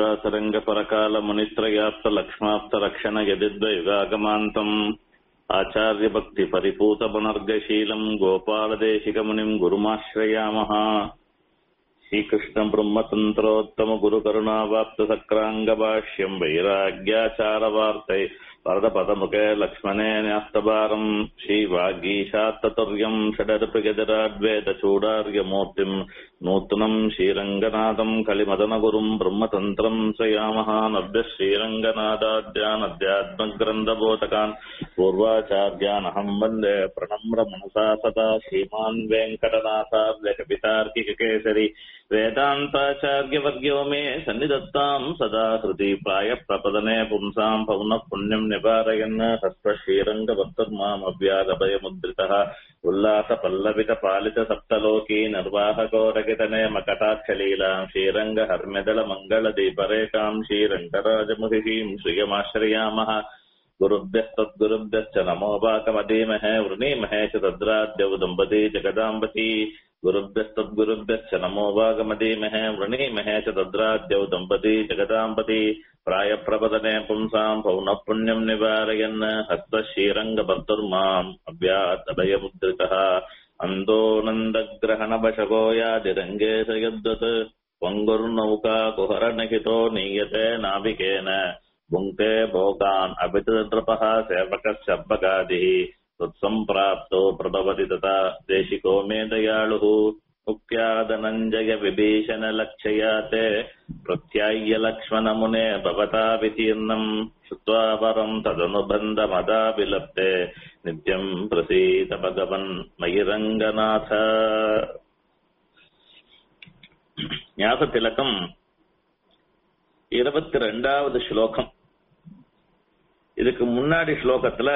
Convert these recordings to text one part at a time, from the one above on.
श्रीमदातरङ्गपरकालमुनित्रयाप्तलक्ष्माप्तरक्षणयदिद्वयुगागमान्तम् आचार्यभक्तिपरिपूतपुनर्गशीलम् गोपालदेशिकमुनिम् गुरुमाश्रयामः श्रीकृष्णम् ब्रह्मतन्त्रोत्तमगुरुकरुणावाप्तसक्राङ्गभाष्यम् वैराग्याचारवार्तै वरदपदमुखे लक्ष्मणे न्यास्तभारम् श्रीवागीशात्ततुर्यम् षडर्पगजराड्वेदचूडार्यमूर्तिम् नूतनम् श्रीरङ्गनाथम् कलिमदनगुरुम् ब्रह्मतन्त्रम् स्वयामः नभ्यः श्रीरङ्गनाथाद्यानध्यात्मग्रन्थबोधकान् पूर्वाचार्यानहम् वन्दे प्रणम्र मनसा सदा श्रीमान् वेङ्कटनाथार्यकपितार्किककेसरि वेदान्ताचार्यवर्यो मे सन्निधत्ताम् सदा हृदि प्रायः प्रपदने पुंसाम् पौनः पुण्यम् निवारयन् हस्तश्रीरङ्गभक्तर्मामव्यागभयमुद्रितः उल्लासपल्लवितपालितसप्तलोकी निर्वाहकोरकितने मकटाक्षलीलाम् श्रीरङ्गहर्म्यदलमङ्गलदीपरेखाम् श्रीरङ्गराजमुहिषीम् श्रियमाश्रयामः गुरुभ्यस्तद्गुरुभ्यश्च नमो वाकमधीमहे वृणीमहे च तद्राद्यौ दम्पती जगदाम्बती गुरुभ्यस्तद्गुरुभ्यश्च नमो वागमधीमहे वृणीमहे च तद्राद्यौ दम्पती जगदाम्बती प्रायप्रपदने पुंसाम् पौनः पुण्यम् निवारयन् हस्तश्रीरङ्गभर्तुर्माम् अव्यातभयमुद्रितः अन्दोनन्दग्रहणवशको यादिरङ्गे स यद्वत् पङ्गुर्नौका कुहरनहितो नीयते नाविकेन भुङ्क्ते भोगान् अभितनृपः सेवकश्चर्पगादिः तत्सम्प्राप्तो प्रभवति तथा देशिको मे दयालुः मुक्त्यादनञ्जय विभीषण लक्षया ते प्रत्याय्य लक्ष्मणमुने भवता वितीर्णम् श्रुत्वा परम् तदनुबन्धमदाभिलप्ते नित्यम् प्रसीद भगवन् मयि रङ्गनाथ ஞாபகத்திலக்கம் இருபத்தி ரெண்டாவது ஸ்லோகம் இதுக்கு முன்னாடி ஸ்லோகத்துல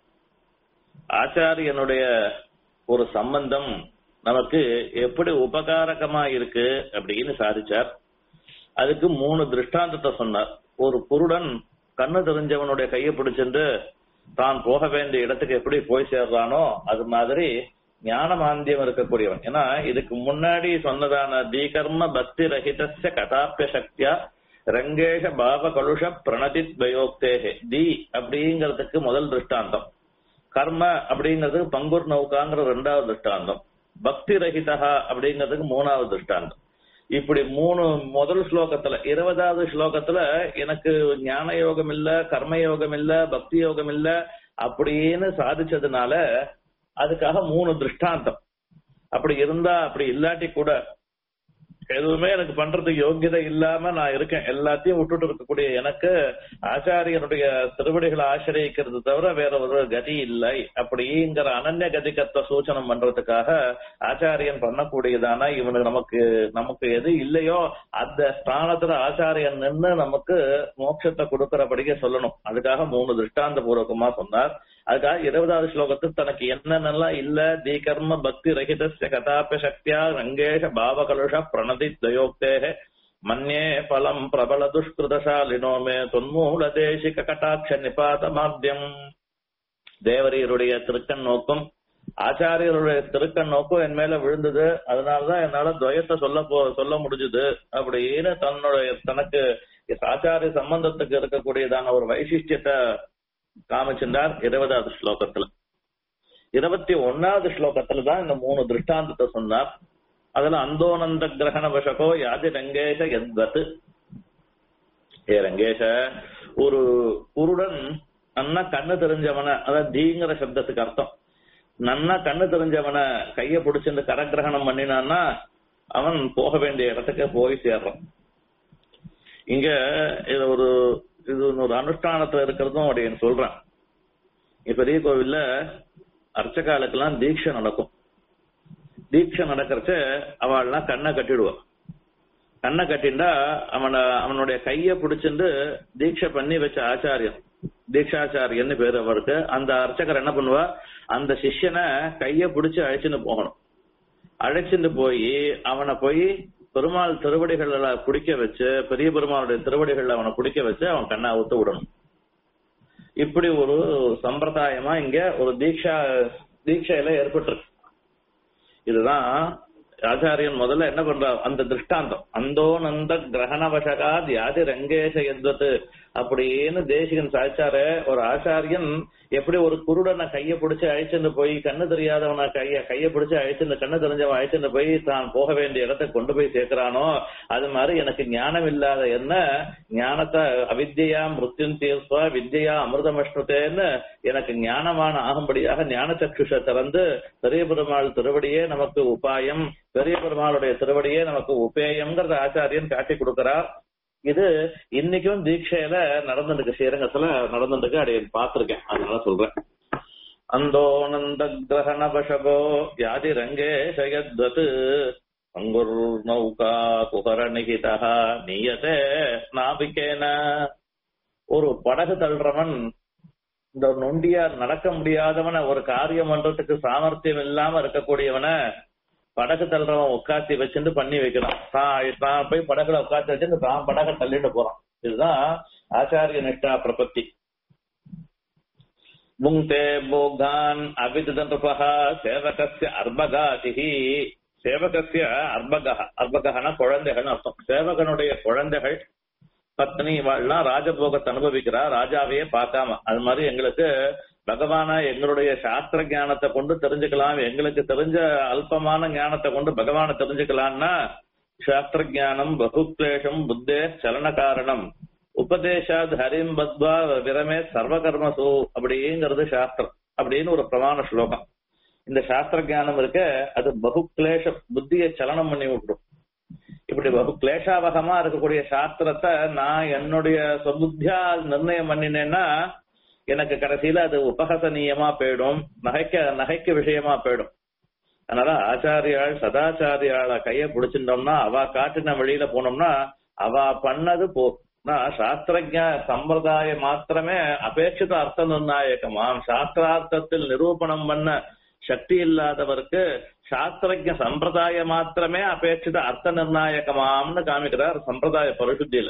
ஆச்சாரியனுடைய ஒரு சம்பந்தம் நமக்கு எப்படி உபகாரகமா இருக்கு அப்படின்னு சாதிச்சார் அதுக்கு மூணு திருஷ்டாந்தத்தை சொன்னார் ஒரு குருடன் கண்ணு தெரிஞ்சவனுடைய கையை பிடிச்சிருந்து தான் போக வேண்டிய இடத்துக்கு எப்படி போய் சேர்றானோ அது மாதிரி ஞானமாந்தியம் இருக்கக்கூடியவன் ஏன்னா இதுக்கு முன்னாடி சொன்னதான தீகர்ம பக்தி ரஹிதஸ்ய கதாப்பிய சக்தியா ரங்கேஷ பாவ கலுஷ பிரணதித் பயோக்தேகே தி அப்படிங்கிறதுக்கு முதல் திருஷ்டாந்தம் கர்ம அப்படிங்கிறதுக்கு பங்குர் நௌகாங்கிற ரெண்டாவது திருஷ்டாந்தம் பக்தி ரஹிதா அப்படிங்கிறதுக்கு மூணாவது திருஷ்டாந்தம் இப்படி மூணு முதல் ஸ்லோகத்துல இருபதாவது ஸ்லோகத்துல எனக்கு ஞான யோகம் இல்ல கர்ம யோகம் இல்ல பக்தி யோகம் இல்ல அப்படின்னு சாதிச்சதுனால அதுக்காக மூணு திருஷ்டாந்தம் அப்படி இருந்தா அப்படி இல்லாட்டி கூட எதுவுமே எனக்கு பண்றதுக்கு யோகியதை இல்லாம நான் இருக்கேன் எல்லாத்தையும் விட்டுட்டு இருக்கக்கூடிய எனக்கு ஆச்சாரியனுடைய திருவடிகளை ஆசிரியக்கிறது தவிர வேற ஒரு கதி இல்லை அப்படிங்கிற அனன்ய கதிகத்தை சூச்சனம் பண்றதுக்காக ஆச்சாரியன் பண்ணக்கூடியதான இவனுக்கு நமக்கு நமக்கு எது இல்லையோ அந்த ஸ்தானத்துல ஆச்சாரியன் நின்று நமக்கு மோட்சத்தை கொடுக்கறபடியே சொல்லணும் அதுக்காக மூணு திருஷ்டாந்த பூர்வகமா சொன்னார் அதுக்காக இருபதாவது ஸ்லோகத்தில் தனக்கு என்னென்னலாம் இல்ல தீகர்ம பக்தி ரஹிதஸ்ய கதாபிய சக்தியா ரங்கேஷ பாவகலுஷ பிரணதி தயோக்தேக மன்யே பலம் பிரபல துஷ்கிருதசாலினோ மே தொன்மூல தேசிக கட்டாட்ச நிபாதமாத்தியம் தேவரீருடைய திருக்கண் நோக்கும் ஆச்சாரியருடைய திருக்கண் நோக்கம் என் மேல விழுந்தது அதனாலதான் என்னால துவயத்தை சொல்ல போ சொல்ல முடிஞ்சது அப்படின்னு தன்னுடைய தனக்கு ஆச்சாரிய சம்பந்தத்துக்கு இருக்கக்கூடியதான ஒரு வைசிஷ்டியத்தை காமிச்சிருந்தார் இருபதாவது ஸ்லோகத்துல இருபத்தி ஒன்னாவது ஸ்லோகத்துல தான் இந்த மூணு திருஷ்டாந்தத்தை சொன்னார் அதுல அந்தோனந்த கிரகண வசகோ யாதி ரங்கேஷ எத்வத் ஏ ரங்கேஷ ஒரு குருடன் நன்னா கண்ணு தெரிஞ்சவன அதாவது தீங்கிற சப்தத்துக்கு அர்த்தம் நன்னா கண்ணு தெரிஞ்சவன கைய பிடிச்சிருந்து கரகிரகணம் பண்ணினான்னா அவன் போக வேண்டிய இடத்துக்கு போய் சேர்றான் இங்க இது ஒரு இது ஒரு அனுஷ்டானத்துல இருக்கிறதும் அப்படின்னு சொல்றேன் பெரிய கோவில்ல அர்ச்சகாலுக்கெல்லாம் தீட்சை நடக்கும் தீட்சை நடக்கிறச்ச அவள்லாம் கண்ணை கட்டிடுவான் கண்ணை கட்டிண்டா அவன அவனுடைய கைய பிடிச்சிருந்து தீட்சை பண்ணி வச்ச ஆச்சாரியன் தீட்சாச்சாரியன்னு பேரு அவருக்கு அந்த அர்ச்சகர் என்ன பண்ணுவா அந்த சிஷ்யனை கைய பிடிச்சு அழைச்சின்னு போகணும் அழைச்சிட்டு போய் அவனை போய் பெருமாள் திருவடிகள்ல குடிக்க வச்சு பெரிய பெருமாளுடைய திருவடிகள்ல அவனை குடிக்க வச்சு அவன் கண்ணை அவுத்து விடணும் இப்படி ஒரு சம்பிரதாயமா இங்க ஒரு தீட்சா தீட்சையில ஏற்பட்டிருக்கு இதுதான் ஆச்சாரியன் முதல்ல என்ன பண்றார் அந்த திருஷ்டாந்தம் அந்தோ நந்த கிரகணவசகாத் யாதி ரங்கேஷ எத்வத்து அப்படின்னு தேசிகன் சாய்ச்சாரு ஒரு ஆச்சாரியன் எப்படி ஒரு குருடனை கைய பிடிச்சு அழைச்சிட்டு போய் கண்ணு தெரியாதவனை கைய கைய பிடிச்சு அழைச்சிட்டு கண்ணு தெரிஞ்சவன் அழைச்சிட்டு போய் தான் போக வேண்டிய இடத்தை கொண்டு போய் சேர்க்கிறானோ அது மாதிரி எனக்கு ஞானம் இல்லாத என்ன ஞானத்தை அவித்யா மிருத்யும் தீர்ஸ்வா வித்யா அமிர்தமஷ்ணுதேன்னு எனக்கு ஞானமான ஆகும்படியாக ஞான சக்ஷுஷ திறந்து பெரிய பெருமாள் திருவடியே நமக்கு உபாயம் பெரிய பெருமாளுடைய திருவடியே நமக்கு உபேயம்ங்கிறத ஆச்சாரியன் காட்டி கொடுக்கிறார் இது இன்னைக்கும் தீட்சையில நடந்துருக்கு ஸ்ரீரங்கத்துல நடந்துருக்கு அடைய பார்த்திருக்கேன் அதனால சொல்றேன் அந்தோனந்த கிரகண பசகோ யாதி ரங்கேஷயத்வத் அங்குர் நௌகா குஹர நிகிதா நீயதே நாபிகேன ஒரு படகு தள்ளுறவன் இந்த நொண்டியார் நடக்க முடியாதவன ஒரு காரியம் பண்றதுக்கு சாமர்த்தியம் இல்லாம இருக்கக்கூடியவன படகு தள்ளுறவன் உட்காத்தி வச்சுட்டு பண்ணி வைக்கிறான் தான் தான் போய் படகுல உட்காத்தி வச்சுட்டு தான் படகை தள்ளிட்டு போறான் இதுதான் ஆச்சாரிய நிஷ்டா பிரபத்தி புங்தே போகான் அபிதந்தபக சேவகஸ்ய அர்பகாதிஹி சேவகஸ்ய அர்பகா அர்பகனா குழந்தைகள் அர்த்தம் சேவகனுடைய குழந்தைகள் பத்னி வாழலாம் ராஜபோகத்தை அனுபவிக்கிறா ராஜாவையே பார்க்காம அது மாதிரி எங்களுக்கு பகவான எங்களுடைய சாஸ்திர ஞானத்தை கொண்டு தெரிஞ்சுக்கலாம் எங்களுக்கு தெரிஞ்ச அல்பமான ஞானத்தை கொண்டு பகவானை தெரிஞ்சுக்கலாம்னா சாஸ்திர ஞானம் பகுக்லேஷம் புத்தே சலன காரணம் உபதேசாத் ஹரிம் பத்வா விரமே சர்வகர்மசு அப்படிங்கிறது சாஸ்திரம் அப்படின்னு ஒரு பிரமாண ஸ்லோகம் இந்த சாஸ்திர ஞானம் இருக்க அது பகுக்லேஷம் புத்தியை சலனம் பண்ணி விட்டுரும் இப்படி பகு கிளேஷாவகமா இருக்கக்கூடிய சாஸ்திரத்தை நான் என்னுடைய சொபுத்தியா நிர்ணயம் பண்ணினேன்னா எனக்கு கடைசியில அது உபகசனீயமா போயிடும் நகைக்க நகைக்க விஷயமா போயிடும் அதனால ஆச்சாரியாள் சதாச்சாரியாள கைய பிடிச்சிருந்தோம்னா அவ காட்டின வழியில போனோம்னா அவ பண்ணது போ சாஸ்திரஜ சம்பிரதாயம் மாத்திரமே அபேட்சித அர்த்த நிர்ணாயகமாம் சாஸ்திரார்த்தத்தில் நிரூபணம் பண்ண சக்தி இல்லாதவருக்கு சாஸ்திரஜ சம்பிரதாயம் மாத்திரமே அபேட்சித அர்த்த நிர்ணாயகமாம்னு காமிக்கிறார் சம்பிரதாய பரிசுத்தியில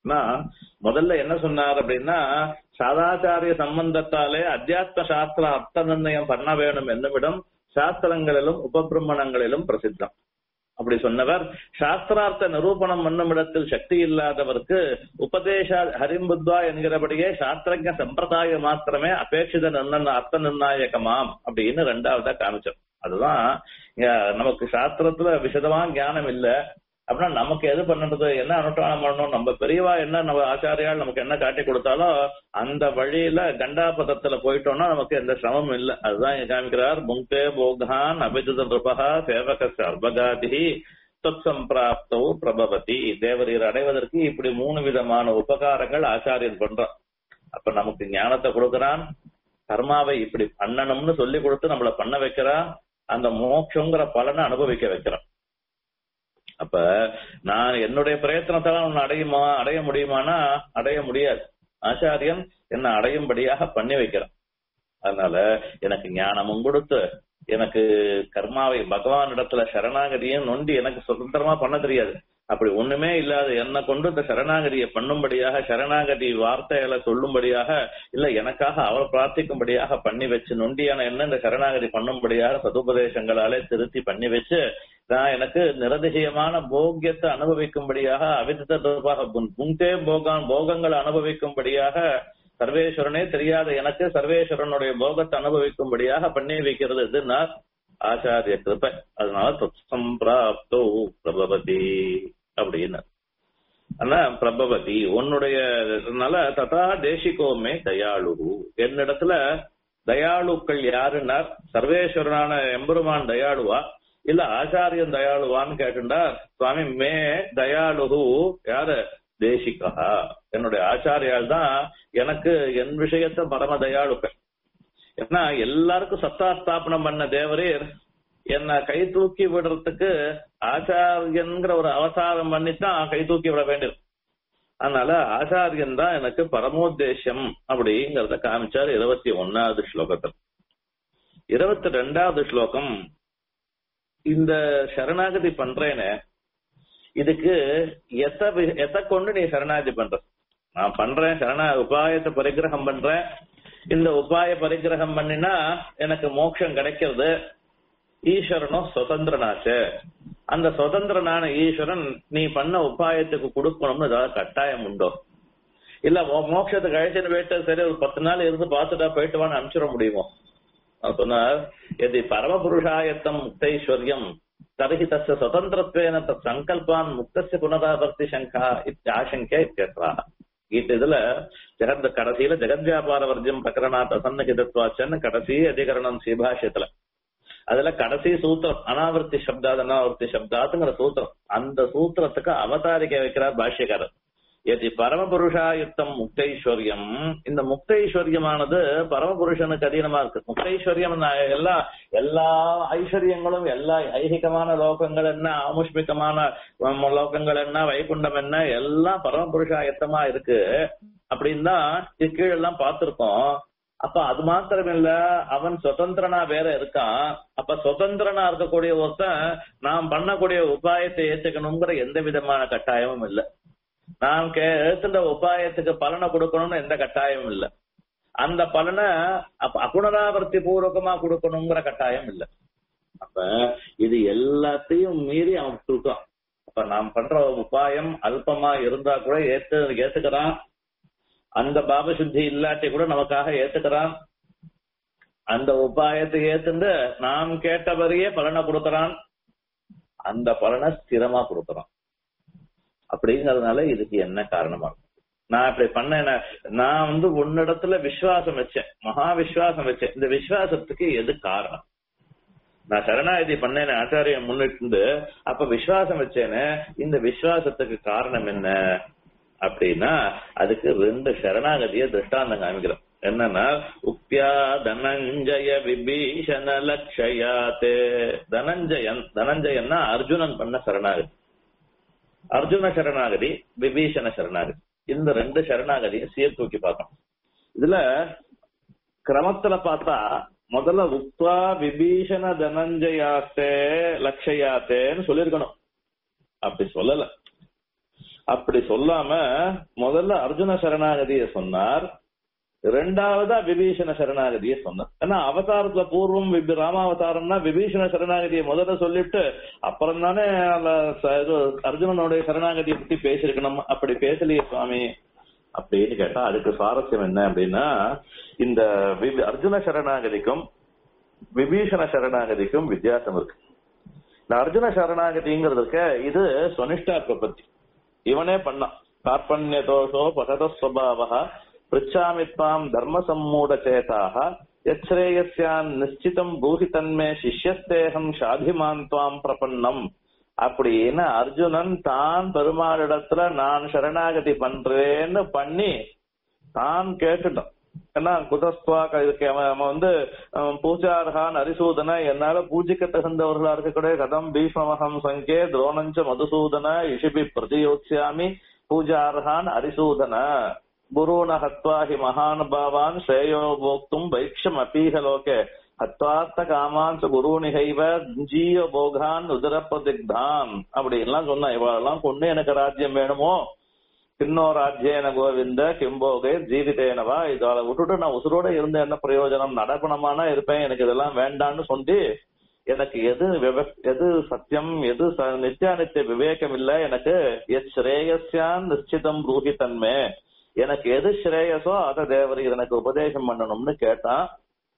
முதல்ல என்ன சொன்னார் அப்படின்னா சாதாச்சாரிய சம்பந்தத்தாலே அத்தியாத்ம சாஸ்திர அர்த்த நிர்ணயம் பண்ண வேணும் என்னுமிடம் சாஸ்திரங்களிலும் உபபிரமணங்களிலும் பிரசித்தம் அப்படி சொன்னவர் சாஸ்திரார்த்த நிரூபணம் பண்ணும் இடத்தில் சக்தி இல்லாதவருக்கு உபதேச ஹரிம்புத்வா என்கிறபடியே சாஸ்திரஜ சம்பிரதாயம் மாத்திரமே அபேட்சித நிர்ணய அர்த்த நிர்ணாயகமாம் அப்படின்னு ரெண்டாவதா காமிச்சோம் அதுதான் நமக்கு சாஸ்திரத்துல விசதமா ஞானம் இல்ல அப்படின்னா நமக்கு எது பண்ணுறது என்ன அனுஷ்டானம் பண்ணணும் நம்ம பெரியவா என்ன நம்ம ஆச்சாரியால் நமக்கு என்ன காட்டி கொடுத்தாலும் அந்த வழியில கண்டாபதத்துல போயிட்டோம்னா நமக்கு எந்த சிரமமும் இல்லை அதுதான் இங்க காமிக்கிறார் முங்கே போகான் அபிஜித நிருபகா சேவக அர்பகாதி தொத் சம்பிராப்தோ பிரபவதி தேவரீர் அடைவதற்கு இப்படி மூணு விதமான உபகாரங்கள் ஆச்சாரியன் பண்றான் அப்ப நமக்கு ஞானத்தை கொடுக்கறான் கர்மாவை இப்படி பண்ணணும்னு சொல்லி கொடுத்து நம்மள பண்ண வைக்கிறான் அந்த மோட்சங்கிற பலனை அனுபவிக்க வைக்கிறான் அப்ப நான் என்னுடைய பிரயத்தனத்தால உன்னை அடையுமா அடைய முடியுமானா அடைய முடியாது ஆச்சாரியன் என்ன அடையும்படியாக பண்ணி வைக்கிறான் அதனால எனக்கு ஞானமும் கொடுத்து எனக்கு கர்மாவை பகவான் இடத்துல சரணாகதியும் நொண்டி எனக்கு சுதந்திரமா பண்ண தெரியாது அப்படி ஒண்ணுமே இல்லாத என்ன கொண்டு இந்த சரணாகதியை பண்ணும்படியாக சரணாகதி வார்த்தைகளை சொல்லும்படியாக இல்ல எனக்காக அவர் பிரார்த்திக்கும்படியாக பண்ணி வச்சு நொண்டியான என்ன இந்த சரணாகதி பண்ணும்படியாக சதுபதேசங்களாலே திருத்தி பண்ணி வச்சு நான் எனக்கு நிரதிசயமான போக்கியத்தை அனுபவிக்கும்படியாக அவிதமாக புங்கே போகான் போகங்களை அனுபவிக்கும்படியாக சர்வேஸ்வரனே தெரியாத எனக்கு சர்வேஸ்வரனுடைய போகத்தை அனுபவிக்கும்படியாக பண்ணி வைக்கிறது இதுன்னா ஆச்சாரிய கிருப்பை அதனால தொத்சம்பிராப்தோ பிரபவதி அப்படின்னு ஆனா பிரபவதி உன்னுடைய ததா தேசிகோமே தயாளு என்னிடத்துல தயாளுக்கள் யாருன்னா சர்வேஸ்வரனான எம்பெருமான் தயாளுவா இல்ல ஆச்சாரியன் தயாளுவான்னு கேட்டுண்டா சுவாமி மே தயாளுகு யாரு தேசிகா என்னுடைய ஆச்சாரியால் தான் எனக்கு என் விஷயத்த பரம தயாளுக்கள் ஏன்னா எல்லாருக்கும் சத்தா ஸ்தாபனம் பண்ண தேவரீர் என்ன கை தூக்கி விடுறதுக்கு ஆச்சாரியன்கிற ஒரு அவசாரம் பண்ணித்தான் கை தூக்கி விட வேண்டியது அதனால ஆச்சாரியன் தான் எனக்கு பரமோத்தேசம் அப்படிங்கறத காமிச்சார் இருபத்தி ஒன்னாவது ஸ்லோகத்தில் இருபத்தி ரெண்டாவது ஸ்லோகம் இந்த சரணாகதி பண்றேன்னு இதுக்கு எத்த எத்த கொண்டு நீ சரணாகதி பண்ற நான் பண்றேன் சரணா உபாயத்தை பரிகிரகம் பண்றேன் இந்த உபாய பரிகிரகம் பண்ணினா எனக்கு மோட்சம் கிடைக்கிறது ஈஸ்வரனும் சுதந்திரனாச்சு அந்த சுதந்திரனான ஈஸ்வரன் நீ பண்ண உபாயத்துக்கு கொடுக்கணும்னு ஏதாவது கட்டாயம் உண்டோ இல்ல மோ- மோட்சத்துக்கு அழைச்சிட்டு போயிட்டு சரி ஒரு பத்து நாள் இருந்து பார்த்துட்டா போயிட்டு வான்னு அனுப்பிச்சிட முடியுமோ அவர் சொன்னார் எதி பரமபுருஷாயத்தம் முக்தைஸ்வர்யம் தர்ஹி தஸ்ய சுதந்திரத்வேன தத் சங்கல்பான் முக்தஸ்ய புனராவர்த்தி சங்கா இத்தியாசங்கே இத்தியத்ரா கீத இதுல ஜெகத் கடைசியில ஜெகத் வியாபார வர்ஜம் பிரகரணாத் அசன்னகிதத்வாச்சன்னு கடைசி அதிகரணம் சீபாஷ்யத்துல அதுல கடைசி சூத்திரம் அனாவர்த்தி சப்தாத் அனாவர்த்தி சப்தாத்துங்கிற சூத்திரம் அந்த சூத்திரத்துக்கு அவதாரிக்க வைக்கிறார் பாஷ்யக்காரர் எதி பரமபுருஷாயுத்தம் முக்தைஸ்வர்யம் இந்த முக்தைஸ்வர்யமானது பரமபுருஷனுக்கு அதீனமா இருக்கு முக்தைஸ்வர்யம் எல்லா எல்லா ஐஸ்வர்யங்களும் எல்லா ஐகிகமான லோகங்கள் என்ன ஆமுஷ்மிகமான உம், லோகங்கள் என்ன வைகுண்டம் என்ன எல்லாம் பரமபுருஷாயத்தமா இருக்கு அப்படின்னு தான் இது கீழெல்லாம் பார்த்திருக்கோம் அப்ப அது மாத்திரம் இல்ல அவன் சுதந்திரனா வேற இருக்கான் அப்ப சுதந்திரனா இருக்கக்கூடிய ஒருத்தன் நாம் பண்ணக்கூடிய உபாயத்தை ஏத்துக்கணுங்கிற எந்த விதமான கட்டாயமும் இல்ல நாம் கே ஏத்துன்ற உபாயத்துக்கு பலனை கொடுக்கணும்னு எந்த கட்டாயமும் இல்ல அந்த பலனை அப்ப அகுணராவர்த்தி பூர்வகமா கொடுக்கணுங்கிற கட்டாயம் இல்ல அப்ப இது எல்லாத்தையும் மீறி அவன் கொடுக்கான் அப்ப நாம் பண்ற உபாயம் அல்பமா இருந்தா கூட ஏத்து ஏத்துக்கிறான் அந்த பாப சுத்தி இல்லாட்டி கூட நமக்காக ஏத்துக்கிறான் அந்த உபாயத்தை ஏத்துண்டு நாம் கேட்டவரையே பலனை கொடுக்கறான் அந்த பலனை ஸ்திரமா கொடுக்கறான் அப்படிங்கறதுனால இதுக்கு என்ன காரணமா இருக்கும் நான் இப்படி பண்ணேன் நான் வந்து உன்னிடத்துல விசுவாசம் வச்சேன் மகா விசுவாசம் வச்சேன் இந்த விசுவாசத்துக்கு எது காரணம் நான் சரணாகதி பண்ணேன் ஆச்சாரியம் முன்னிட்டு அப்ப விசுவாசம் வச்சேனே இந்த விசுவாசத்துக்கு காரணம் என்ன அப்படின்னா அதுக்கு ரெண்டு சரணாகதிய திருஷ்டாந்தம் காமிக்கிறோம் என்னன்னா உக்தியா தனஞ்சய விபீஷண லட்சயாத்தே தனஞ்சயன் தனஞ்சயன்னா அர்ஜுனன் பண்ண சரணாகதி அர்ஜுன சரணாகதி விபீஷண சரணாகதி இந்த ரெண்டு சரணாகதியும் சீர்தூக்கி பார்க்கணும் இதுல கிரமத்துல பார்த்தா முதல்ல உக்வா விபீஷண தனஞ்சயாத்தே லட்சயாத்தேன்னு சொல்லியிருக்கணும் அப்படி சொல்லல அப்படி சொல்லாம முதல்ல அர்ஜுன சரணாகதிய சொன்னார் இரண்டாவதா விபீஷண சரணாகதிய சொன்னார் ஏன்னா அவதாரத்துல பூர்வம் விபி- ராமாவதாரம்னா விபீஷண சரணாகதியை முதல்ல சொல்லிட்டு அப்புறம் தானே அந்த ச- இது அர்ஜுனனுடைய சரணாகதியை பத்தி பேசியிருக்கணும் அப்படி பேசலையே சுவாமி அப்படின்னு கேட்டா அதுக்கு சுவாரஸ்யம் என்ன அப்படின்னா இந்த வி- அர்ஜுன சரணாகதிக்கும் விபீஷண சரணாகதிக்கும் வித்தியாசம் இருக்கு இந்த அர்ஜுன சரணாகதிங்கிறதுக்கு இது சுனிஷ்டா பிரபத்தி இவனே பண்ணான் கார்பண்ய தோஷோ பசதஸ்வபாவ பிரிச்சாமித்வாம் தர்ம சம்மூட சேதாக எச்ரேயஸ்யான் நிச்சிதம் பூஹி தன்மே சிஷ்யஸ்தேகம் ஷாதிமான் துவாம் பிரபன்னம் அப்படின்னு அர்ஜுனன் தான் பெருமாளிடத்துல நான் சரணாகதி பண்றேன்னு பண்ணி தான் கேட்டுட்டான் ஏன்னா குதஸ்துவா இதுக்கு அவன் அவன் வந்து அவன் பூஜார்ஹான் அரிசூதன என்னால பூஜிக்க தகுந்தவர்களா இருக்கக்கூடிய கதம் பீஷ்மமகம் சங்கே துரோணஞ்ச மதுசூதன இஷிபி பிரதியோத்ஸ்யாமி பூஜார்ஹான் அரிசூதன குருண ஹத்வா ஹி மகானுபாவான் ஸ்ரேயோ போக்தும் வைக்ஷம் அப்பீக லோகே ஹத்வார்த்த காமான் ச குருநிகைவ ஜீய போகான் உதரப்பதிக்தான் அப்படி எல்லாம் சொன்னா இவளெல்லாம் கொண்டு எனக்கு ராஜ்யம் வேணுமோ கிண்ணோ ராஜ்யேன கோவிந்த கிம்போகே ஜீவிதேனவா இதால விட்டுட்டு நான் உசுரோட இருந்த என்ன பிரயோஜனம் நடப்பணமானா இருப்பேன் எனக்கு இதெல்லாம் வேண்டான்னு சொல்லி எனக்கு எது விவ- எது சத்தியம் எது ச- நித்யானித்திய விவேகம் இல்ல எனக்கு எத் ஸ்ரேயஸ்யான் நிச்சிதம் ரூஹி தன்மே எனக்கு எது ஸ்ரேயஸோ அதை தேவர் எனக்கு உபதேசம் பண்ணணும்னு கேட்டான்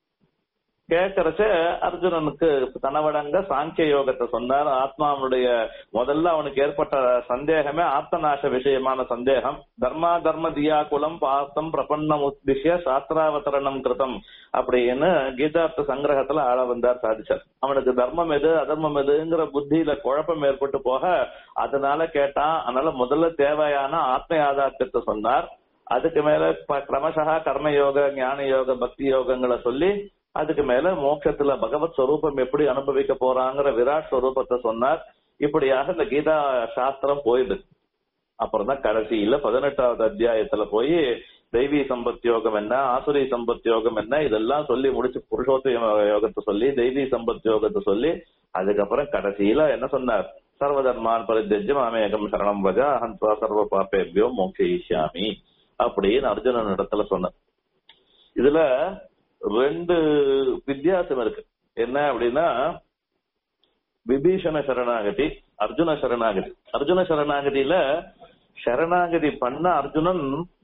கேட்கறச்ச அர்ஜுனனுக்கு தனவடங்க சாங்கிய யோகத்தை சொன்னார் ஆத்மாவுடைய முதல்ல அவனுக்கு ஏற்பட்ட சந்தேகமே ஆத்மநாச விஷயமான சந்தேகம் தர்மா தர்ம தியா குலம் பாஸ்தம் பிரபன்னம் உத்திஷ்ய சாஸ்திராவதரணம் கிருதம் அப்படின்னு கீதார்த்த சங்கிரகத்துல ஆள வந்தார் சாதிச்சார் அவனுக்கு தர்மம் எது அதர்மம் எதுங்கிற புத்தியில குழப்பம் ஏற்பட்டு போக அதனால கேட்டான் அதனால முதல்ல தேவையான ஆத்ம யாதார்த்தத்தை சொன்னார் அதுக்கு மேல ப- கிரமசகா கர்ம யோக ஞான யோக பக்தி யோகங்களை சொல்லி அதுக்கு மேல மோட்சத்துல பகவத் ஸ்வரூபம் எப்படி அனுபவிக்க போறாங்கிற விராட் ஸ்வரூபத்தை சொன்னார் இப்படியாக இந்த கீதா சாஸ்திரம் போயிடுது அப்புறம் தான் கடைசியில பதினெட்டாவது அத்தியாயத்துல போய் தெய்வீ சம்பத் யோகம் என்ன ஆசுரி சம்பத் யோகம் என்ன இதெல்லாம் சொல்லி முடிச்சு புருஷோத்த யோகத்தை சொல்லி தெய்வீ சம்பத் யோகத்தை சொல்லி அதுக்கப்புறம் கடைசியில என்ன சொன்னார் சர்வதர்மான் பரித்தஜ்ய மாமேகம் சரணம் வஜா அஹந்த்வா சர்வ பாப்பேபியோ மோக்ஷயிஷ்யாமி அப்படின்னு அர்ஜுனன் இடத்துல சொன்னார் இதுல ரெண்டு வித்தியாசம் இருக்கு என்ன அப்படின்னா விபீஷண சரணாகதி அர்ஜுன சரணாகதி அர்ஜுன சரணாகதியில சரணாகதி பண்ண அர்ஜுனன்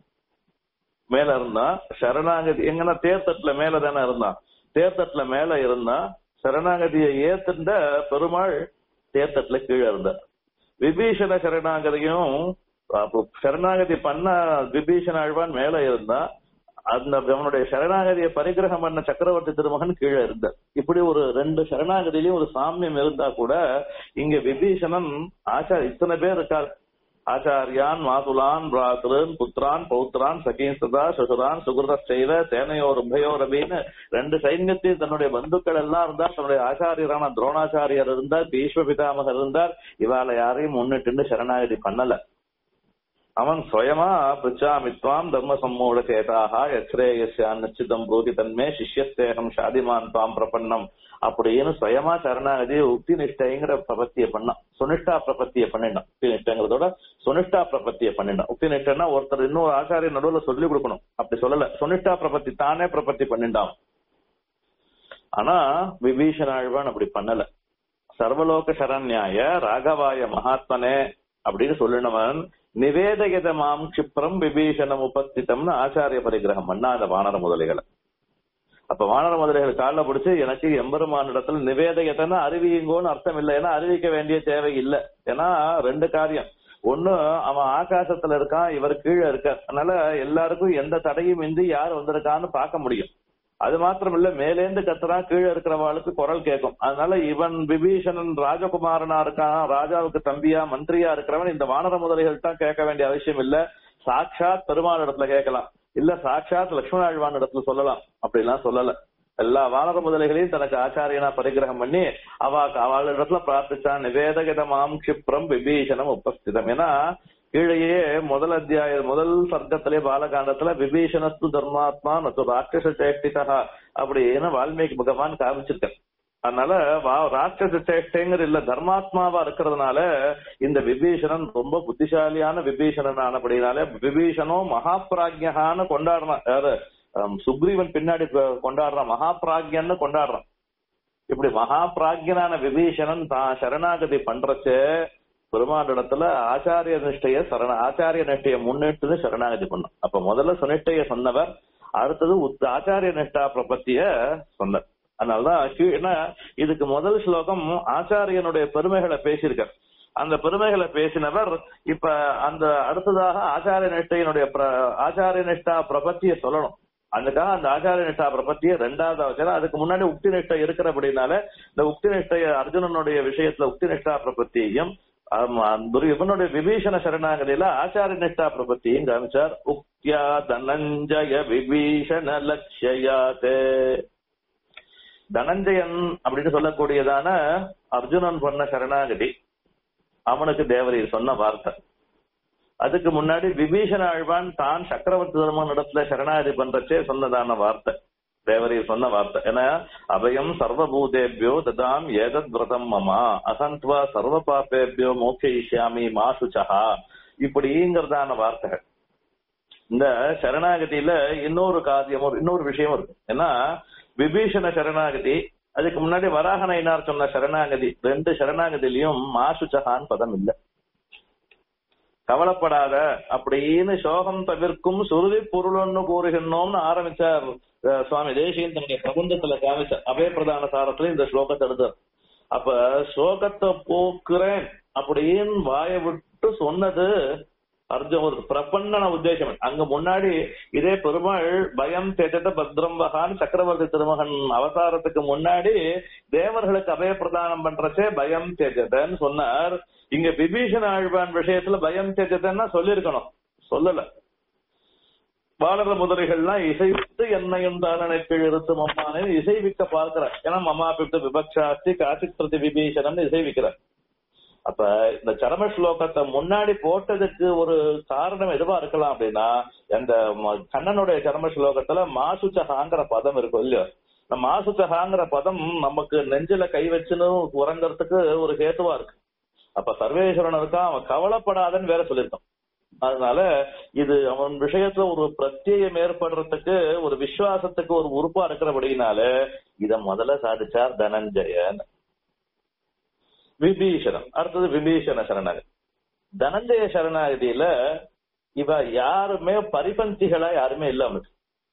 மேல இருந்தான் சரணாகதி எங்கன்னா தேர்தட்டுல மேல தானே இருந்தான் தேர்தட்டுல மேல இருந்தான் சரணாகதியை ஏத்துண்ட பெருமாள் தேர்தட்டுல கீழே இருந்தார் விபீஷண சரணாகதியும் அப்போ சரணாகதி பண்ண விபீஷண ஆழ்வான் மேல இருந்தா அந்த அவனுடைய சரணாகதியை பரிகிரகம் பண்ண சக்கரவர்த்தி திருமகன் கீழே இருந்தார் இப்படி ஒரு ரெண்டு சரணாகதியிலயும் ஒரு சாமியம் இருந்தா கூட இங்க விபீஷணன் ஆச்சார இத்தனை பேர் இருக்கார் ஆச்சாரியான் மாதுலான் பிராத்திரன் புத்திரான் பௌத்ரான் சகீன் சதா சுசுரான் சுகிருத செய்த சேனையோர் உபயோர் அப்படின்னு ரெண்டு சைன்யத்தையும் தன்னுடைய பந்துக்கள் எல்லாம் இருந்தார் தன்னுடைய ஆச்சாரியரான துரோணாச்சாரியர் இருந்தார் பீஷ்ம பிதாமகர் இருந்தார் இவாள யாரையும் முன்னிட்டு சரணாகதி பண்ணல அவன் சுயமா பிச்சாமித்வாம் தர்ம சம்மூட சேதாக யஸ்ரேயஸ்யா நிச்சிதம் ப்ரூதி தன்மே சிஷ்யஸ்தேகம் ஷாதிமான் தாம் பிரபன்னம் அப்படின்னு சுயமா சரணாகதி உக்தி நிஷ்டைங்கிற பிரபத்திய பண்ணான் சுனிஷ்டா பிரபத்திய பண்ணிட்டான் உக்தி நிஷ்டைங்கிறதோட சுனிஷ்டா பிரபத்திய பண்ணிட்டான் உக்தி நிஷ்டைன்னா ஒருத்தர் இன்னொரு ஆச்சாரிய நடுவுல சொல்லி கொடுக்கணும் அப்படி சொல்லல சுனிஷ்டா பிரபத்தி தானே பிரபத்தி பண்ணிட்டான் ஆனா விபீஷண ஆழ்வான் அப்படி பண்ணல சர்வலோக சரண்யாய ராகவாய மகாத்மனே அப்படின்னு சொல்லினவன் நிவேதகித மாம் கிப்ரம் விபீஷணம் உபஸ்திதம்னு ஆச்சாரிய பரிகிரகம் பண்ணாத வானர முதலிகளை அப்ப வானர முதலிகள் காலில் பிடிச்சு எனக்கு எம்பெருமான் இடத்துல நிவேதகத்தன அறிவியுங்கோன்னு அர்த்தம் இல்லை ஏன்னா அறிவிக்க வேண்டிய தேவை இல்லை ஏன்னா ரெண்டு காரியம் ஒண்ணு அவன் ஆகாசத்துல இருக்கான் இவர் கீழே இருக்கார் அதனால எல்லாருக்கும் எந்த தடையும் இன்றி யார் வந்திருக்கான்னு பார்க்க முடியும் அது மாத்திரம் இல்ல மேலேந்து கத்துறான் கீழே இருக்கிறவாளுக்கு குரல் கேட்கும் அதனால இவன் விபீஷணன் ராஜகுமாரனா இருக்கான் ராஜாவுக்கு தம்பியா மந்திரியா இருக்கிறவன் இந்த வானர முதலிகள் தான் கேட்க வேண்டிய அவசியம் இல்ல சாட்சாத் பெருமாள் இடத்துல கேட்கலாம் இல்ல சாட்சாத் லட்சுமண ஆழ்வான் இடத்துல சொல்லலாம் அப்படிலாம் சொல்லல எல்லா வானர முதலைகளையும் தனக்கு ஆச்சாரியனா பரிகிரகம் பண்ணி அவ அவள் இடத்துல பிரார்த்திச்சான் நிவேதகிதமாம் கிப்ரம் விபீஷணம் உபஸ்திதம் ஏன்னா கீழேயே முதல் அத்தியாய முதல் சர்க்கத்திலே பாலகாண்டத்துல விபீஷணஸ்து தர்மாத்மா நத்து ராட்சச சேஷ்டிதா அப்படின்னு வால்மீகி பகவான் காமிச்சிருக்க அதனால ராட்சச சேஷ்டைங்கிற இல்ல தர்மாத்மாவா இருக்கிறதுனால இந்த விபீஷணன் ரொம்ப புத்திசாலியான விபீஷணன் ஆனபடினால விபீஷனோ மகாபிராஜ்யகான்னு கொண்டாடுறான் யாரு சுக்ரீவன் பின்னாடி கொண்டாடுறான் மகாபிராஜ்யன்னு கொண்டாடுறான் இப்படி மகாபிராஜ்யனான விபீஷணன் தான் சரணாகதி பண்றச்சு பெருமாள் இடத்துல ஆச்சாரிய நிஷ்டைய சரண ஆச்சாரிய நிஷ்டைய முன்னிட்டு சரணாகதி பண்ணும் அப்ப முதல்ல சுனிஷ்டைய சொன்னவர் அடுத்தது ஆச்சாரிய நிஷ்டா பிரபத்திய சொன்னார் அதனாலதான் ஏன்னா இதுக்கு முதல் ஸ்லோகம் ஆச்சாரியனுடைய பெருமைகளை பேசியிருக்கார் அந்த பெருமைகளை பேசினவர் இப்ப அந்த அடுத்ததாக ஆச்சாரிய நிஷ்டையினுடைய ஆச்சாரிய நிஷ்டா பிரபத்திய சொல்லணும் அதுக்காக அந்த ஆச்சாரிய நிஷ்டா பிரபத்திய ரெண்டாவது அவசரம் அதுக்கு முன்னாடி உக்தி நிஷ்டை இருக்கிறபடினால இந்த உக்தி நிஷ்டைய அர்ஜுனனுடைய விஷயத்துல உக்தி நிஷ்டா பிரபத்தியையும் இவனுடைய விபீஷண சரணாகதியில ஆச்சாரிய நிஷ்டா பிரபத்தியும் காமிச்சார் உக்தியா தனஞ்சய விபீஷண லட்சியாதே தனஞ்சயன் அப்படின்னு சொல்லக்கூடியதான அர்ஜுனன் பண்ண சரணாகதி அவனுக்கு தேவரீர் சொன்ன வார்த்தை அதுக்கு முன்னாடி விபீஷண ஆழ்வான் தான் சக்கரவர்த்தி தர்மன் இடத்துல சரணாகதி பண்றச்சே சொன்னதான வார்த்தை தேவரீர் சொன்ன வார்த்தை ஏன்னா அபயம் சர்வபூதேபியோ ததாம் ஏதத் விரதம் மமா அசந்த்வா சர்வ பாப்பேபியோ மோட்சயிஷ்யாமி மாசுச்சா இப்படிங்கிறதான வார்த்தைகள் இந்த சரணாகதியில இன்னொரு காரியமும் இன்னொரு விஷயமும் இருக்கு ஏன்னா விபீஷண சரணாகதி அதுக்கு முன்னாடி வராகனைனார் சொன்ன சரணாகதி ரெண்டு சரணாகதியிலையும் மாசுச்சகான் பதம் இல்லை கவலைப்படாத அப்படின்னு சோகம் தவிர்க்கும் சுருதி பொருளொன்னு கூறுகின்றோம்னு ஆரம்பிச்சார் சுவாமி தேசியன் தன்னுடைய பிரபந்தத்துல காமிச்சார் அபய பிரதான சாரத்துல இந்த ஸ்லோகத்தை எடுத்தார் அப்ப சோகத்தை போக்குறேன் அப்படின்னு வாய விட்டு சொன்னது அர்ஜுன் ஒரு பிரபண்ணன உத்தேசம் அங்க முன்னாடி இதே பெருமாள் பயம் தேஜத பத்ரம் வகான் சக்கரவர்த்தி திருமகன் அவதாரத்துக்கு முன்னாடி தேவர்களுக்கு அபய பிரதானம் பண்றச்சே பயம் தேஜதன்னு சொன்னார் இங்க விபீஷண ஆழ்வான் விஷயத்துல பயம் தேஜதன்னா சொல்லிருக்கணும் சொல்லல பாலர முதலிகள்லாம் இசைவித்து என்னையும் தானனைப்பில் இருத்தும் அம்மானே இசைவிக்க பார்க்கிறார் ஏன்னா மமா பிப்து விபக்ஷாஸ்தி காசிக் பிரதி விபீஷணன் இசைவிக்கிறார் அப்ப இந்த சரம ஸ்லோகத்தை முன்னாடி போட்டதுக்கு ஒரு காரணம் எதுவா இருக்கலாம் அப்படின்னா அந்த கண்ணனுடைய சரம ஸ்லோகத்துல மாசுச்சகாங்கிற பதம் இருக்கும் இல்லையோ இந்த மாசுச்சகாங்கிற பதம் நமக்கு நெஞ்சில கை வச்சுன்னு உறங்கறதுக்கு ஒரு ஹேத்துவா இருக்கு அப்ப சர்வேஸ்வரன் இருக்கா அவன் கவலைப்படாதன்னு வேற சொல்லியிருக்கான் அதனால இது அவன் விஷயத்துல ஒரு பிரத்யேகம் ஏற்படுறதுக்கு ஒரு விசுவாசத்துக்கு ஒரு உறுப்பா இருக்கிறபடினால இத முதல்ல சாதிச்சார் தனஞ்சயன் விபீஷணம் அடுத்தது விபீஷண சரணாகதி தனஞ்சய சரணாகதியில இவ யாருமே பரிபந்திகளா யாருமே இல்ல அவனுக்கு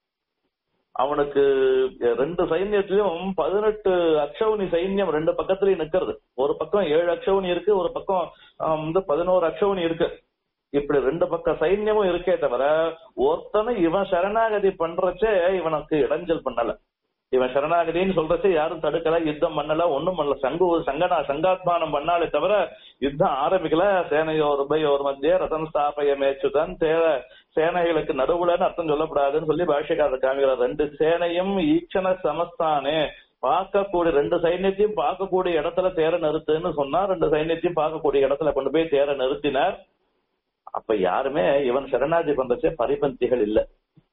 அவனுக்கு ரெண்டு சைன்யத்திலும் பதினெட்டு அக்ஷவுனி சைன்யம் ரெண்டு பக்கத்துலயும் நிக்கிறது ஒரு பக்கம் ஏழு அக்ஷவுனி இருக்கு ஒரு பக்கம் ஆம், வந்து பதினோரு அக்ஷவுனி இருக்கு இப்படி ரெண்டு பக்க சைன்யமும் இருக்கே தவிர ஒருத்தனும் இவன் சரணாகதி பண்றச்சே இவனுக்கு இடைஞ்சல் பண்ணல இவன் சரணாகதின்னு சொல்றச்சே யாரும் தடுக்கல யுத்தம் பண்ணல ஒண்ணும் பண்ணல சங்கு சங்கனா சங்காத்மானம் பண்ணாலே தவிர யுத்தம் ஆரம்பிக்கல சேனையோர் உபயோர் மத்திய ரதன் ஸ்தாபய மேச்சுதன் தேவ சேனைகளுக்கு நடுவுலன்னு அர்த்தம் சொல்லக்கூடாதுன்னு சொல்லி பாஷ்யக்காரர் காமிக்கிறார் ரெண்டு சேனையும் ஈச்சன சமஸ்தானே பார்க்கக்கூடிய ரெண்டு சைன்யத்தையும் பார்க்கக்கூடிய இடத்துல தேர நிறுத்துன்னு சொன்னா ரெண்டு சைன்யத்தையும் பார்க்கக்கூடிய இடத்துல கொண்டு போய் தேர நிறுத்தினார் அப்ப யாருமே இவன் சரணாகதி பண்றச்சே பரிபந்திகள் இல்ல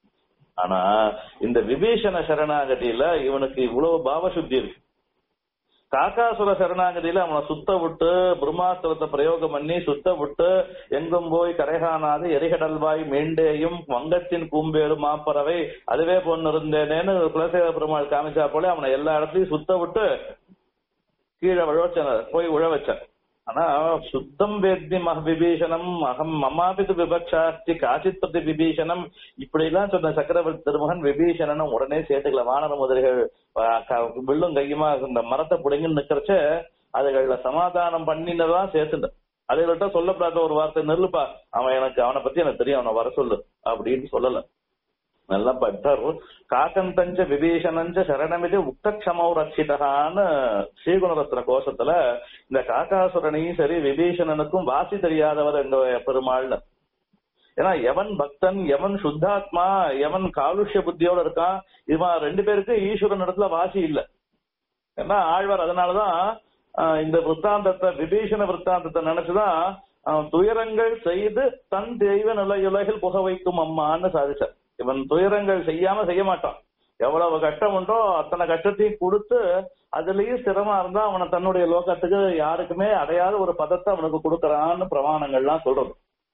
ஆனா இந்த விபீஷண சரணாகதியில இவனுக்கு இவ்வளவு பாவசுத்தி இருக்கு காக்காசுர சரணாகதியில அவனை சுத்த விட்டு பிரம்மாஸ்திரத்தை பிரயோகம் பண்ணி சுத்த விட்டு எங்கும் போய் கரைகானாது எரிகடல்வாய் மீண்டேயும் வங்கத்தின் கூம்பேறு மாப்பறவை அதுவே பொண்ணு இருந்தேனேன்னு குலசேகர பெருமாள் காமிச்சா போல அவனை எல்லா இடத்துலயும் சுத்த விட்டு கீழே விழவச்சன போய் உழ வச்சான் ஆனா சுத்தம் வேத்தி மக விபீஷணம் அகம் மமாபிது விபக்ஷாஸ்தி காசித் பிரதி விபீஷணம் இப்படி எல்லாம் சொன்ன சக்கரவர்த்தி திருமகன் விபீஷணன் உடனே சேர்த்துக்கல வானர முதலிகள் ஆஹ், க- வில்லும் கையுமா இந்த மரத்தை புடுங்கி நிக்கிறச்ச அதுகள சமாதானம் பண்ணினதான் சேர்த்துட்டேன் அதுகிட்ட சொல்லப்படாத ஒரு வார்த்தை நெல்லுப்பா அவன் எனக்கு அவனை பத்தி எனக்கு தெரியும் அவனை வர சொல்லு அப்படின்னு சொல்லல நல்லா பட்டர் காக்கந்தஞ்ச விபீஷணஞ்ச சரணமிது உக்தக்ஷமௌ ரட்சிதகான்னு ஸ்ரீகுணரத்ன கோஷத்துல இந்த காக்காசுரனையும் சரி விபீஷணனுக்கும் வாசி தெரியாதவர் எங்க பெருமாள்னு ஏன்னா எவன் பக்தன் எவன் சுத்தாத்மா எவன் காலுஷ்ய புத்தியோட இருக்கான் இவன் ரெண்டு பேருக்கு ஈஸ்வரன் இடத்துல வாசி இல்ல ஏன்னா ஆழ்வார் அதனாலதான் ஆஹ், இந்த விற்த்தாந்தத்தை விபீஷண விற்த்தாந்தத்தை நினைச்சுதான் ஆஹ், துயரங்கள் செய்து தன் தெய்வ நிலையுலகில் புக வைக்கும் அம்மான்னு சாதிச்சார் இவன் துயரங்கள் செய்யாம செய்ய மாட்டான் எவ்வளவு கஷ்டம் உண்டோ அத்தனை கஷ்டத்தையும் கொடுத்து அதுலயும் ஸ்திரமா இருந்தா அவனை தன்னுடைய லோகத்துக்கு யாருக்குமே அடையாத ஒரு பதத்தை அவனுக்கு கொடுக்கறான்னு பிரமாணங்கள்லாம் சொல்றது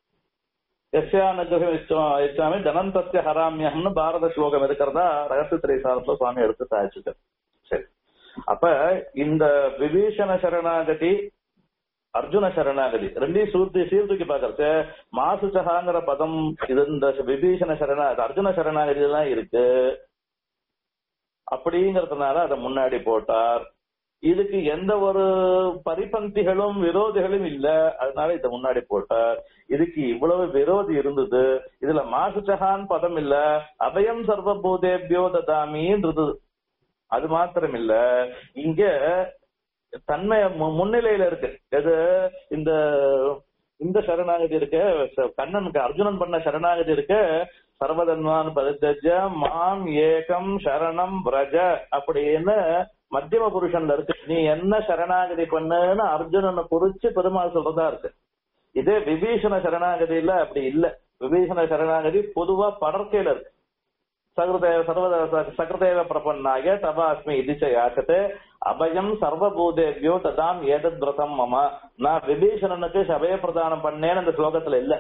எஸ்யானுகிரகம் தனந்தத்திய ஹராமியம்னு பாரத ஸ்லோகம் இருக்கிறதா ரகசியத்திரை சாரத்துல சுவாமி எடுத்து சாதிச்சுட்டார் சரி அப்ப இந்த விபீஷண சரணாகதி அர்ஜுன சரணாகதி ரெண்டையும் சூர்த்தி சீர்தூக்கி பாக்குறது மாசுச்சகாங்கிற பதம் இது இந்த விபீஷண சரணாகதி அர்ஜுன சரணாகதி எல்லாம் இருக்கு அப்படிங்கறதுனால அதை முன்னாடி போட்டார் இதுக்கு எந்த ஒரு பரிபந்திகளும் விரோதிகளும் இல்ல அதனால இதை முன்னாடி போட்டார் இதுக்கு இவ்வளவு விரோதி இருந்தது இதுல மாசுச்சகான் பதம் இல்ல அபயம் சர்வபூதேபியோ ததாமின்றது அது மாத்திரம் இல்ல இங்க தன்மை மு- முன்னிலையில இருக்கு எது இந்த இந்த சரணாகதி இருக்கு ச- கண்ணனுக்கு அர்ஜுனன் பண்ண சரணாகதி இருக்கு சர்வதன்வான் பரித்தஜ மாம் ஏகம் சரணம் பிரஜ அப்படின்னு மத்தியம புருஷன்ல இருக்கு நீ என்ன சரணாகதி பண்ணுன்னு அர்ஜுனனை குறிச்சு பெருமாள் சொல்றதா இருக்கு இதே விபீஷண சரணாகதியில அப்படி இல்ல விபீஷண சரணாகதி பொதுவா படர்க்கையில இருக்கு சகிருதேவ சர்வ சகிருதேவ பிரபன்னாய தபாஸ்மி இதிச்ச யாச்சதே அபயம் சர்வபூதேபியோ ததாம் ஏதத் விரதம் மம நான் விபீஷணனுக்கு சபய பிரதானம் பண்ணேன்னு அந்த ஸ்லோகத்துல இல்ல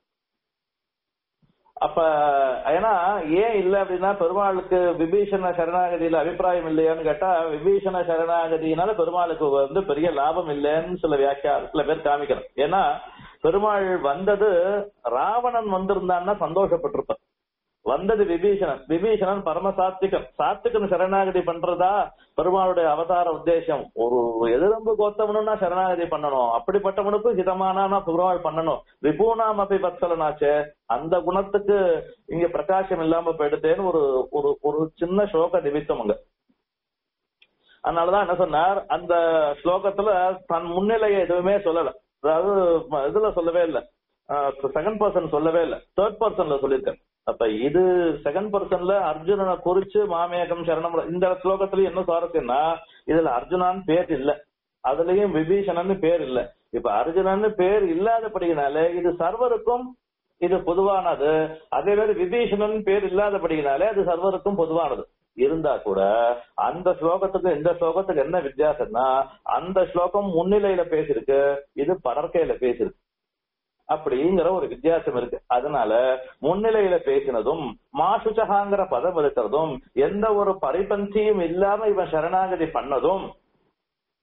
அப்ப ஏன்னா ஏன் இல்ல அப்படின்னா பெருமாளுக்கு விபீஷண சரணாகதியில அபிப்பிராயம் இல்லையான்னு கேட்டா விபீஷண சரணாகதியினால பெருமாளுக்கு வந்து பெரிய லாபம் இல்லைன்னு சில வியாக்கியா சில பேர் காமிக்கிறோம் ஏன்னா பெருமாள் வந்தது ராவணன் வந்திருந்தான்னா சந்தோஷப்பட்டிருப்பான் வந்தது விபீஷணன் விபீஷணன் பரம சாத்விகன் சாத்விகன் சரணாகதி பண்றதா பெருமாளுடைய அவதார உத்தேசம் ஒரு எதிரம்பு கோத்தவனும்னா சரணாகதி பண்ணணும் அப்படிப்பட்டவனுக்கும் ஹிதமானா பெருமாள் பண்ணணும் விபூனாம் அப்படி பத்சலனாச்சே அந்த குணத்துக்கு இங்க பிரகாசம் இல்லாம போயிடுதேன்னு ஒரு ஒரு ஒரு சின்ன சோக நிமித்தம் அங்க அதனாலதான் என்ன சொன்னார் அந்த ஸ்லோகத்துல தன் முன்னிலையை எதுவுமே சொல்லல அதாவது ம- இதுல சொல்லவே இல்ல செகண்ட் பர்சன் சொல்லவே இல்ல தேர்ட் பர்சன்ல சொல்லியிருக்கேன் அப்ப இது செகண்ட் பர்சன்ல அர்ஜுனனை குறிச்சு மாமேகம் சரணம் இந்த ஸ்லோகத்துல என்ன சுவாரஸ்யம்னா இதுல அர்ஜுனான்னு பேர் இல்ல அதுலயும் விபீஷணன் பேர் இல்ல இப்ப அர்ஜுனன் பேர் இல்லாதபடியினால இது சர்வருக்கும் இது பொதுவானது அதே மாதிரி விபீஷணன் பேர் இல்லாதபடியினாலே அது சர்வருக்கும் பொதுவானது இருந்தா கூட அந்த ஸ்லோகத்துக்கு இந்த ஸ்லோகத்துக்கு என்ன வித்தியாசம்னா அந்த ஸ்லோகம் முன்னிலையில பேசிருக்கு இது படற்கையில பேசிருக்கு அப்படிங்கிற ஒரு வித்தியாசம் இருக்கு அதனால முன்னிலையில பேசினதும் மாசுச்சகாங்கிற பதம் இருக்கிறதும் எந்த ஒரு பரிபந்தியும் இல்லாம இவன் சரணாகதி பண்ணதும்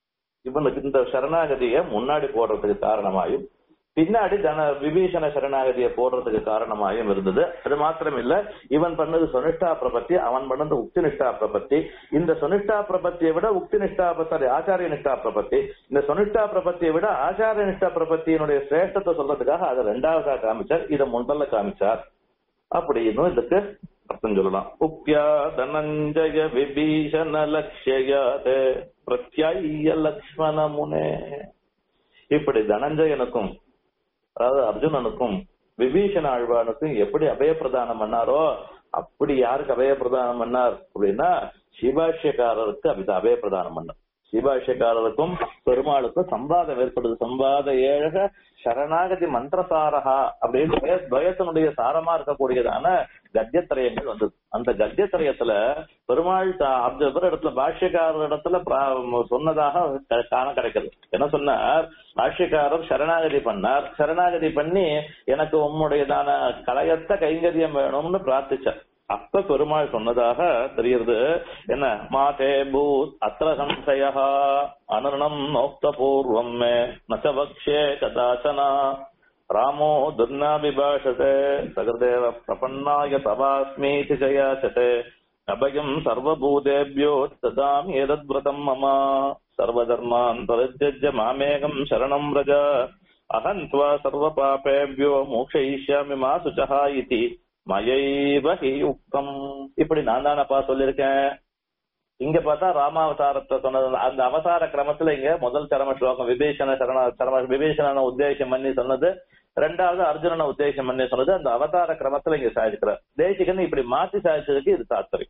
இவனுக்கு இந்த சரணாகதியை முன்னாடி போடுறதுக்கு காரணமாயும் பின்னாடி தன விபீஷண சரணாகதியை போடுறதுக்கு காரணமாயும் இருந்தது அது மாத்திரம் இல்ல இவன் பண்ணது சொனிஷ்டா பிரபத்தி அவன் பண்ணது உக்தி நிஷ்டா பிரபத்தி இந்த சொனிஷ்டா பிரபத்தியை விட உக்தி நிஷ்டா சாரி ஆச்சாரிய நிஷ்டா பிரபத்தி இந்த சொனிஷ்டா பிரபத்தியை விட ஆச்சாரிய நிஷ்டா பிரபத்தியினுடைய சிரேஷ்டத்தை சொல்றதுக்காக அதை ரெண்டாவதா காமிச்சார் இதை முதல்ல காமிச்சார் அப்படின்னு இதுக்கு அர்த்தம் சொல்லலாம் உப்யா தனஞ்சய விபீஷண லட்சியாத பிரத்யாய லக்ஷ்மண முனே இப்படி தனஞ்சயனுக்கும் அதாவது அர்ஜுனனுக்கும் விபீஷண ஆழ்வானுக்கும் எப்படி அபயப்பிரதானம் பண்ணாரோ அப்படி யாருக்கு அபயப்பிரதானம் பண்ணார் அப்படின்னா சிபாஷ்யக்காரருக்கு அபித அபயப்பிரதானம் பண்ணார் சிபாஷ்யக்காரருக்கும் பெருமாளுக்கும் சம்பாதம் ஏற்படுது சம்பாத ஏழக சரணாகதி மந்திரசாரகா அப்படின்னு துவய- துவயத்தினுடைய சாரமா இருக்கக்கூடியதான கத்தியத்திரயங்கள் வந்தது அந்த கத்தியத்திரயத்துல பெருமாள் தா- அந்த இவர் இடத்துல பாஷ்யக்காரர் இடத்துல பிரா- சொன்னதாக க- காண கிடைக்கிறது என்ன சொன்னார் பாஷ்யக்காரர் சரணாகதி பண்ணார் சரணாகதி பண்ணி எனக்கு உம்முடையதான கலையத்த கைங்கரியம் வேணும்னு பிரார்த்திச்சார் அப்ப பெருமாள் சொன்னதாக தெரியுது என்ன மாதே பூத் அத்திர சம்சய அனர்ணம் நோக்த பூர்வம் மே நச்சபக்ஷே கதாச்சனா ராமோ துர்னாபிபாஷதே சகதேவ பிரபன்னாய தவாஸ்மீதி ஜயாச்சதே அபயம் சர்வபூதேபியோ ததாமி ஏதத்விரதம் மம சர்வதர்மான் பரித்யஜ்ய மாமேகம் சரணம் ரஜ அஹம் த்வா சர்வ பாபேபியோ மோக்ஷயிஷ்யாமி மா சுச்சஹா இதி மயைவ ஹி உக்தம் இப்படி நான் தானப்பா சொல்லியிருக்கேன் இங்க பார்த்தா ராமாவதாரத்தை சொன்னது அந்த அவதார கிரமத்துல இங்க முதல் சரம ஸ்லோகம் விபீஷண சரண சரம விபீஷணனை உத்தேசம் பண்ணி சொன்னது ரெண்டாவது அர்ஜுனனை உத்தேசம் பண்ணி சொன்னது அந்த அவதார கிரமத்துல இங்க சாதிக்கிறார் தேசிகன் இப்படி மாத்தி சாதிச்சதுக்கு இது தாத்பரியம்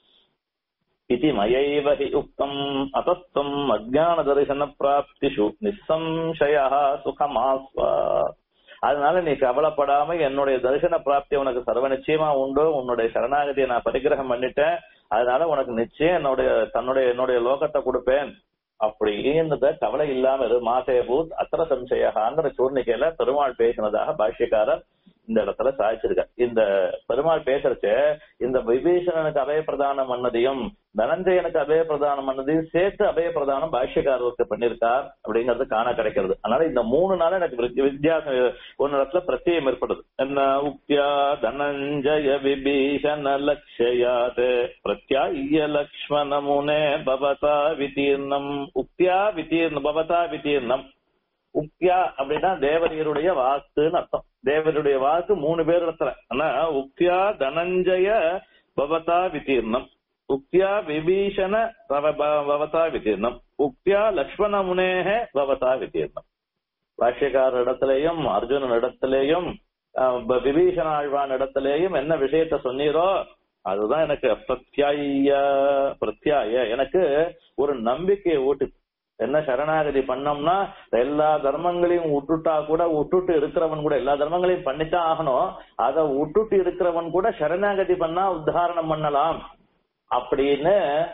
इति मयैव हि उक्तम् अतस्त्वम् अज्ञानदर्शनप्राप्तिषु निःसंशयः सुखमास्व அதனால நீ கவலைப்படாம என்னுடைய தரிசன பிராப்தி உனக்கு சர்வ நிச்சயமா உண்டு உன்னுடைய சரணாகதியை நான் பரிகிரகம் பண்ணிட்டேன் அதனால உனக்கு நிச்சயம் என்னுடைய தன்னுடைய என்னுடைய லோகத்தை கொடுப்பேன் அப்படின்றத கவலை இல்லாம இரு மாசே பூத் அத்திர சம்சயகாங்கிற சூர்ணிக்கையில பெருமாள் பேசினதாக பாஷ்யக்காரர் இந்த இடத்துல சாதிச்சிருக்கார் இந்த பெருமாள் பேசுறச்ச இந்த விபீஷணனுக்கு அபய பிரதானம் பண்ணதையும் தனஞ்சயனுக்கு அபய பிரதானம் பண்ணதையும் சேர்த்து அபய பிரதானம் பாஷ்யக்காரருக்கு பண்ணிருக்கார் அப்படிங்கிறது காண கிடைக்கிறது அதனால இந்த மூணு நாள் எனக்கு வித்தி- வித்தியாசம் ஒரு இடத்துல பிரத்யேகம் ஏற்படுது என்ன உக்தியா தனஞ்சய விபீஷண லட்சயாத் பிரத்யாய லக்ஷ்மண முனே பவதா விதீர்ணம் உக்தியா விதீர்ணம் பவதா விதீர்ணம் உக்தியா அப்படின்னா தேவரீருடைய வாக்குன்னு அர்த்தம் தேவருடைய வாக்கு மூணு பேர் இடத்துல ஆனா உக்தியா தனஞ்சய பவதா விதீர்ணம் உக்தியா விபீஷண பவ- பவ- பவதா விதீர்ணம் உக்தியா லக்ஷ்மண முனேக பவதா விதீர்ணம் பாஷ்யக்கார இடத்திலேயும் அர்ஜுனன் இடத்திலேயும் அஹ், ப- விபீஷண ஆழ்வான் இடத்திலேயும் என்ன விஷயத்த சொன்னீரோ அதுதான் எனக்கு பிரத்யாய பிரத்யாய எனக்கு ஒரு நம்பிக்கையை ஊட்டு என்ன சரணாகதி பண்ணோம்னா எல்லா தர்மங்களையும் விட்டுட்டா கூட விட்டுட்டு இருக்கிறவன் கூட எல்லா தர்மங்களையும் பண்ணித்தான் ஆகணும் அதை விட்டுட்டு இருக்கிறவன் கூட சரணாகதி பண்ணா உத்தாரணம் பண்ணலாம் அப்படின்னு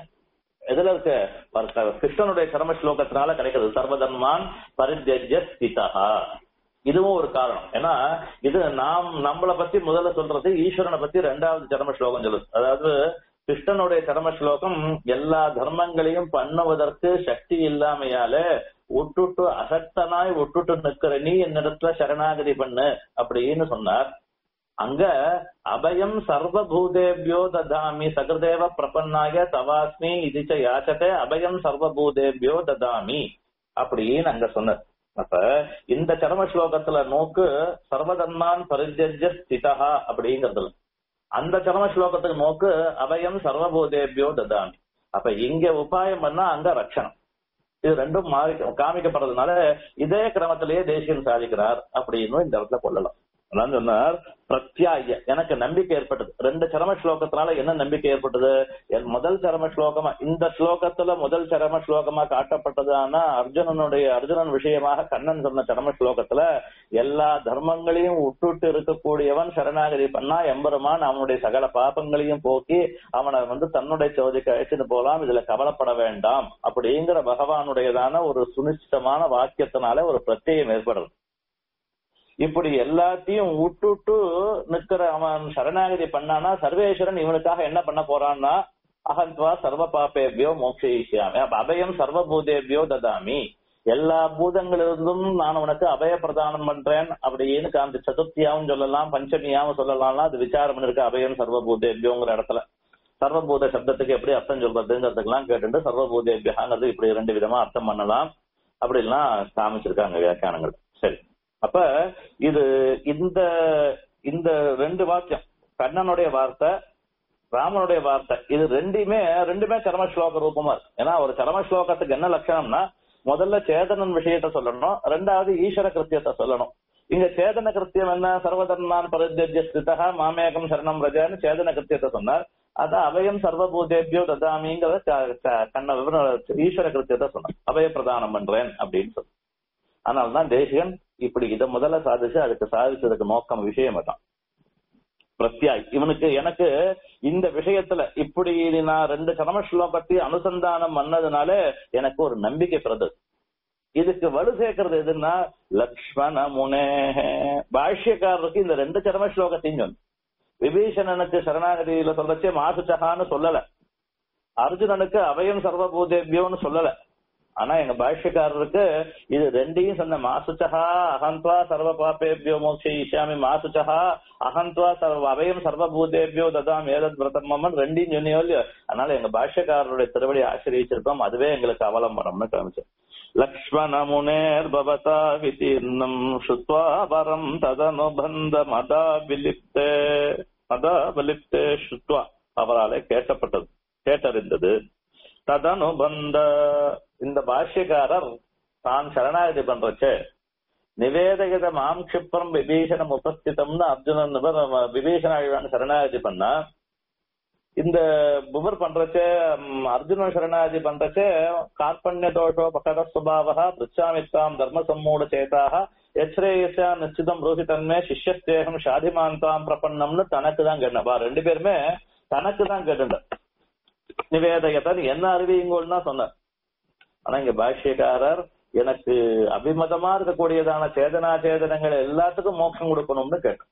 எதுல இருக்கு வர்க்க- கிருஷ்ணனுடைய கர்ம ஸ்லோகத்தினால கிடைக்கிறது சர்வதர்மான் பரித்யஜ்ய ஸ்திதா இதுவும் ஒரு காரணம் ஏன்னா இது நாம் நம்மளை பத்தி முதல்ல சொல்றது ஈஸ்வரனை பத்தி ரெண்டாவது சரம ஸ்லோகம் சொல்லுது அதாவது கிருஷ்ணனுடைய சரம ஸ்லோகம் எல்லா தர்மங்களையும் பண்ணுவதற்கு சக்தி இல்லாமையால விட்டுட்டு அசக்தனாய் விட்டுட்டு நிக்கிற நீ என்னிடத்துல சரணாகதி பண்ணு அப்படின்னு சொன்னார் அங்க அபயம் சர்வபூதேபியோ ததாமி சகதேவ பிரபன்னாய தவாஸ்மி இதுச்ச யாச்சதே அபயம் சர்வபூதேபியோ ததாமி அப்படின்னு அங்க சொன்னார் அப்ப இந்த சரம ஸ்லோகத்துல நோக்கு சர்வதர்மான் பரிஜ்ய ஸ்திதா அப்படிங்கறதுல அந்த சரம ஸ்லோகத்துக்கு நோக்கு அபயம் சர்வபூதேபியோ ததாமி அப்ப இங்க உபாயம் பண்ணா அங்க ரட்சணம் இது ரெண்டும் மாறி காமிக்கப்படுறதுனால இதே கிரமத்திலேயே தேசியம் சாதிக்கிறார் அப்படின்னு இந்த இடத்துல கொள்ளலாம் அதான் சொன்னார் பிரத்யாய எனக்கு நம்பிக்கை ஏற்பட்டது ரெண்டு சரம ஸ்லோகத்தினால என்ன நம்பிக்கை ஏற்பட்டது என் முதல் சரம ஸ்லோகமா இந்த ஸ்லோகத்துல முதல் சரம ஸ்லோகமா காட்டப்பட்டதான அர்ஜுனனுடைய அர்ஜுனன் விஷயமாக கண்ணன் சொன்ன சரம ஸ்லோகத்துல எல்லா தர்மங்களையும் விட்டுட்டு இருக்கக்கூடியவன் சரணாகதி பண்ணா எம்பெருமான் அவனுடைய சகல பாபங்களையும் போக்கி அவனை வந்து தன்னுடைய சோதிக்கு அழைச்சிட்டு போலாம் இதுல கவலைப்பட வேண்டாம் அப்படிங்கிற பகவானுடையதான ஒரு சுனிஷ்டமான வாக்கியத்தினால ஒரு பிரத்யேகம் ஏற்படுறது இப்படி எல்லாத்தையும் விட்டுட்டு நிக்கிற அவன் சரணாகதி பண்ணானா சர்வேஸ்வரன் இவனுக்காக என்ன பண்ண போறான்னா அகந்த்வா சர்வ பாப்பேபியோ மோக்ஷயிஷ்யாமி அப்ப அபயம் சர்வபூதேபியோ ததாமி எல்லா பூதங்களிலிருந்தும் நான் உனக்கு அபய பிரதானம் பண்றேன் அப்படின்னு காந்தி சதுர்த்தியாவும் சொல்லலாம் பஞ்சமியாவும் சொல்லலாம்னா அது விசாரம் இருக்கு அபயம் சர்வபூதேபியோங்கிற இடத்துல சர்வபூத சப்தத்துக்கு எப்படி அர்த்தம் சொல்றதுங்கிறதுக்கெல்லாம் கேட்டுட்டு சர்வபூதேபியாங்கிறது இப்படி ரெண்டு விதமா அர்த்தம் பண்ணலாம் அப்படிலாம் காமிச்சிருக்காங்க வியாக்கியானங்கள் சரி அப்ப இது இந்த இந்த ரெண்டு வாக்கியம் கண்ணனுடைய வார்த்தை ராமனுடைய வார்த்தை இது ரெண்டுமே ரெண்டுமே சரம ஸ்லோக ரூபமா இருக்கு ஏன்னா ஒரு சரம ஸ்லோகத்துக்கு என்ன லட்சணம்னா முதல்ல சேதனன் விஷயத்த சொல்லணும் ரெண்டாவது ஈஸ்வர கிருத்தியத்தை சொல்லணும் இங்க சேதன கிருத்தியம் என்ன சர்வதர்மான் பரித்திய ஸ்திதா மாமேகம் சரணம் ரஜான்னு சேதன கிருத்தியத்தை சொன்னார் அதான் அபயம் சர்வபூதேபியோ ததாமிங்கிற கண்ண விவரம் ஈஸ்வர கிருத்தியத்தை சொன்னார் அபய பிரதானம் பண்றேன் அப்படின்னு சொல்லி அதனால்தான் தேசிகன் இப்படி இதை முதல்ல சாதிச்சு அதுக்கு சாதிச்சதுக்கு நோக்கம் விஷயம் தான் பிரத்யாய் இவனுக்கு எனக்கு இந்த விஷயத்துல இப்படி நான் ரெண்டு சரம ஸ்லோகத்தையும் அனுசந்தானம் பண்ணதுனால எனக்கு ஒரு நம்பிக்கை பிறந்தது இதுக்கு வலு சேர்க்கறது எதுன்னா லக்ஷ்மண முனே பாஷ்யக்காரருக்கு இந்த ரெண்டு சரம ஸ்லோகத்தையும் சொன்ன விபீஷணனுக்கு சரணாகதியில சொல்றச்சே மாசுச்சகான்னு சொல்லல அர்ஜுனனுக்கு அபயம் சர்வபூதேபியோன்னு சொல்லல ஆனா எங்க பாஷ்யக்காரருக்கு இது ரெண்டையும் சொன்ன மாசுச்சகா அகந்த்வா சர்வ பாப்பேபியோ மோட்ச ஈஷாமி மாசுச்சகா அகந்த்வா சர்வ அபயம் சர்வபூதேபியோ ததாம் ஏதத் பிரதமன் ரெண்டையும் சொன்னியோ இல்லையோ அதனால எங்க பாஷ்யக்காரருடைய திருவடி ஆசிரியச்சிருக்கோம் அதுவே எங்களுக்கு அவலம்பரம்னு காமிச்சு லக்ஷ்மண முனேர் பவதா விதீர்ணம் சுத்வா பரம் ததனுபந்த மதா விலிப்தே மதா விலிப்தே சுத்வா அவராலே கேட்கப்பட்டது கேட்டறிந்தது ததனுபந்த இந்த பாஷ்யக்காரர் தான் சரணாகதி பண்றச்சு நிவேதகித மாம் க்ஷிப்ரம் விபீஷணம் உபஸ்திதம்னு அர்ஜுனன் விபீஷண ஆழ்வான் சரணாகதி பண்ணா இந்த புவர் பண்றச்சே அர்ஜுனன் சரணாகதி பண்றச்சே கார்பண்ய தோஷோ பகத சுபாவா பிரிச்சாமித்தாம் தர்ம சம்மூட சேதாக எச்ரேயசா நிச்சிதம் ரோஹிதன்மே சிஷ்யஸ்தேகம் ஷாதிமாந்தாம் பிரபன்னம்னு தனக்கு தான் கேட்டா ரெண்டு பேருமே தனக்கு தான் கேட்டுண்ட நிவேதகத்தன் என்ன அறிவியுங்கோல்னா சொன்னார் ஆனா இங்க பாஷ்யக்காரர் எனக்கு அபிமதமா இருக்கக்கூடியதான சேதனா சேதனங்கள் எல்லாத்துக்கும் மோட்சம் கொடுக்கணும்னு கேட்டேன்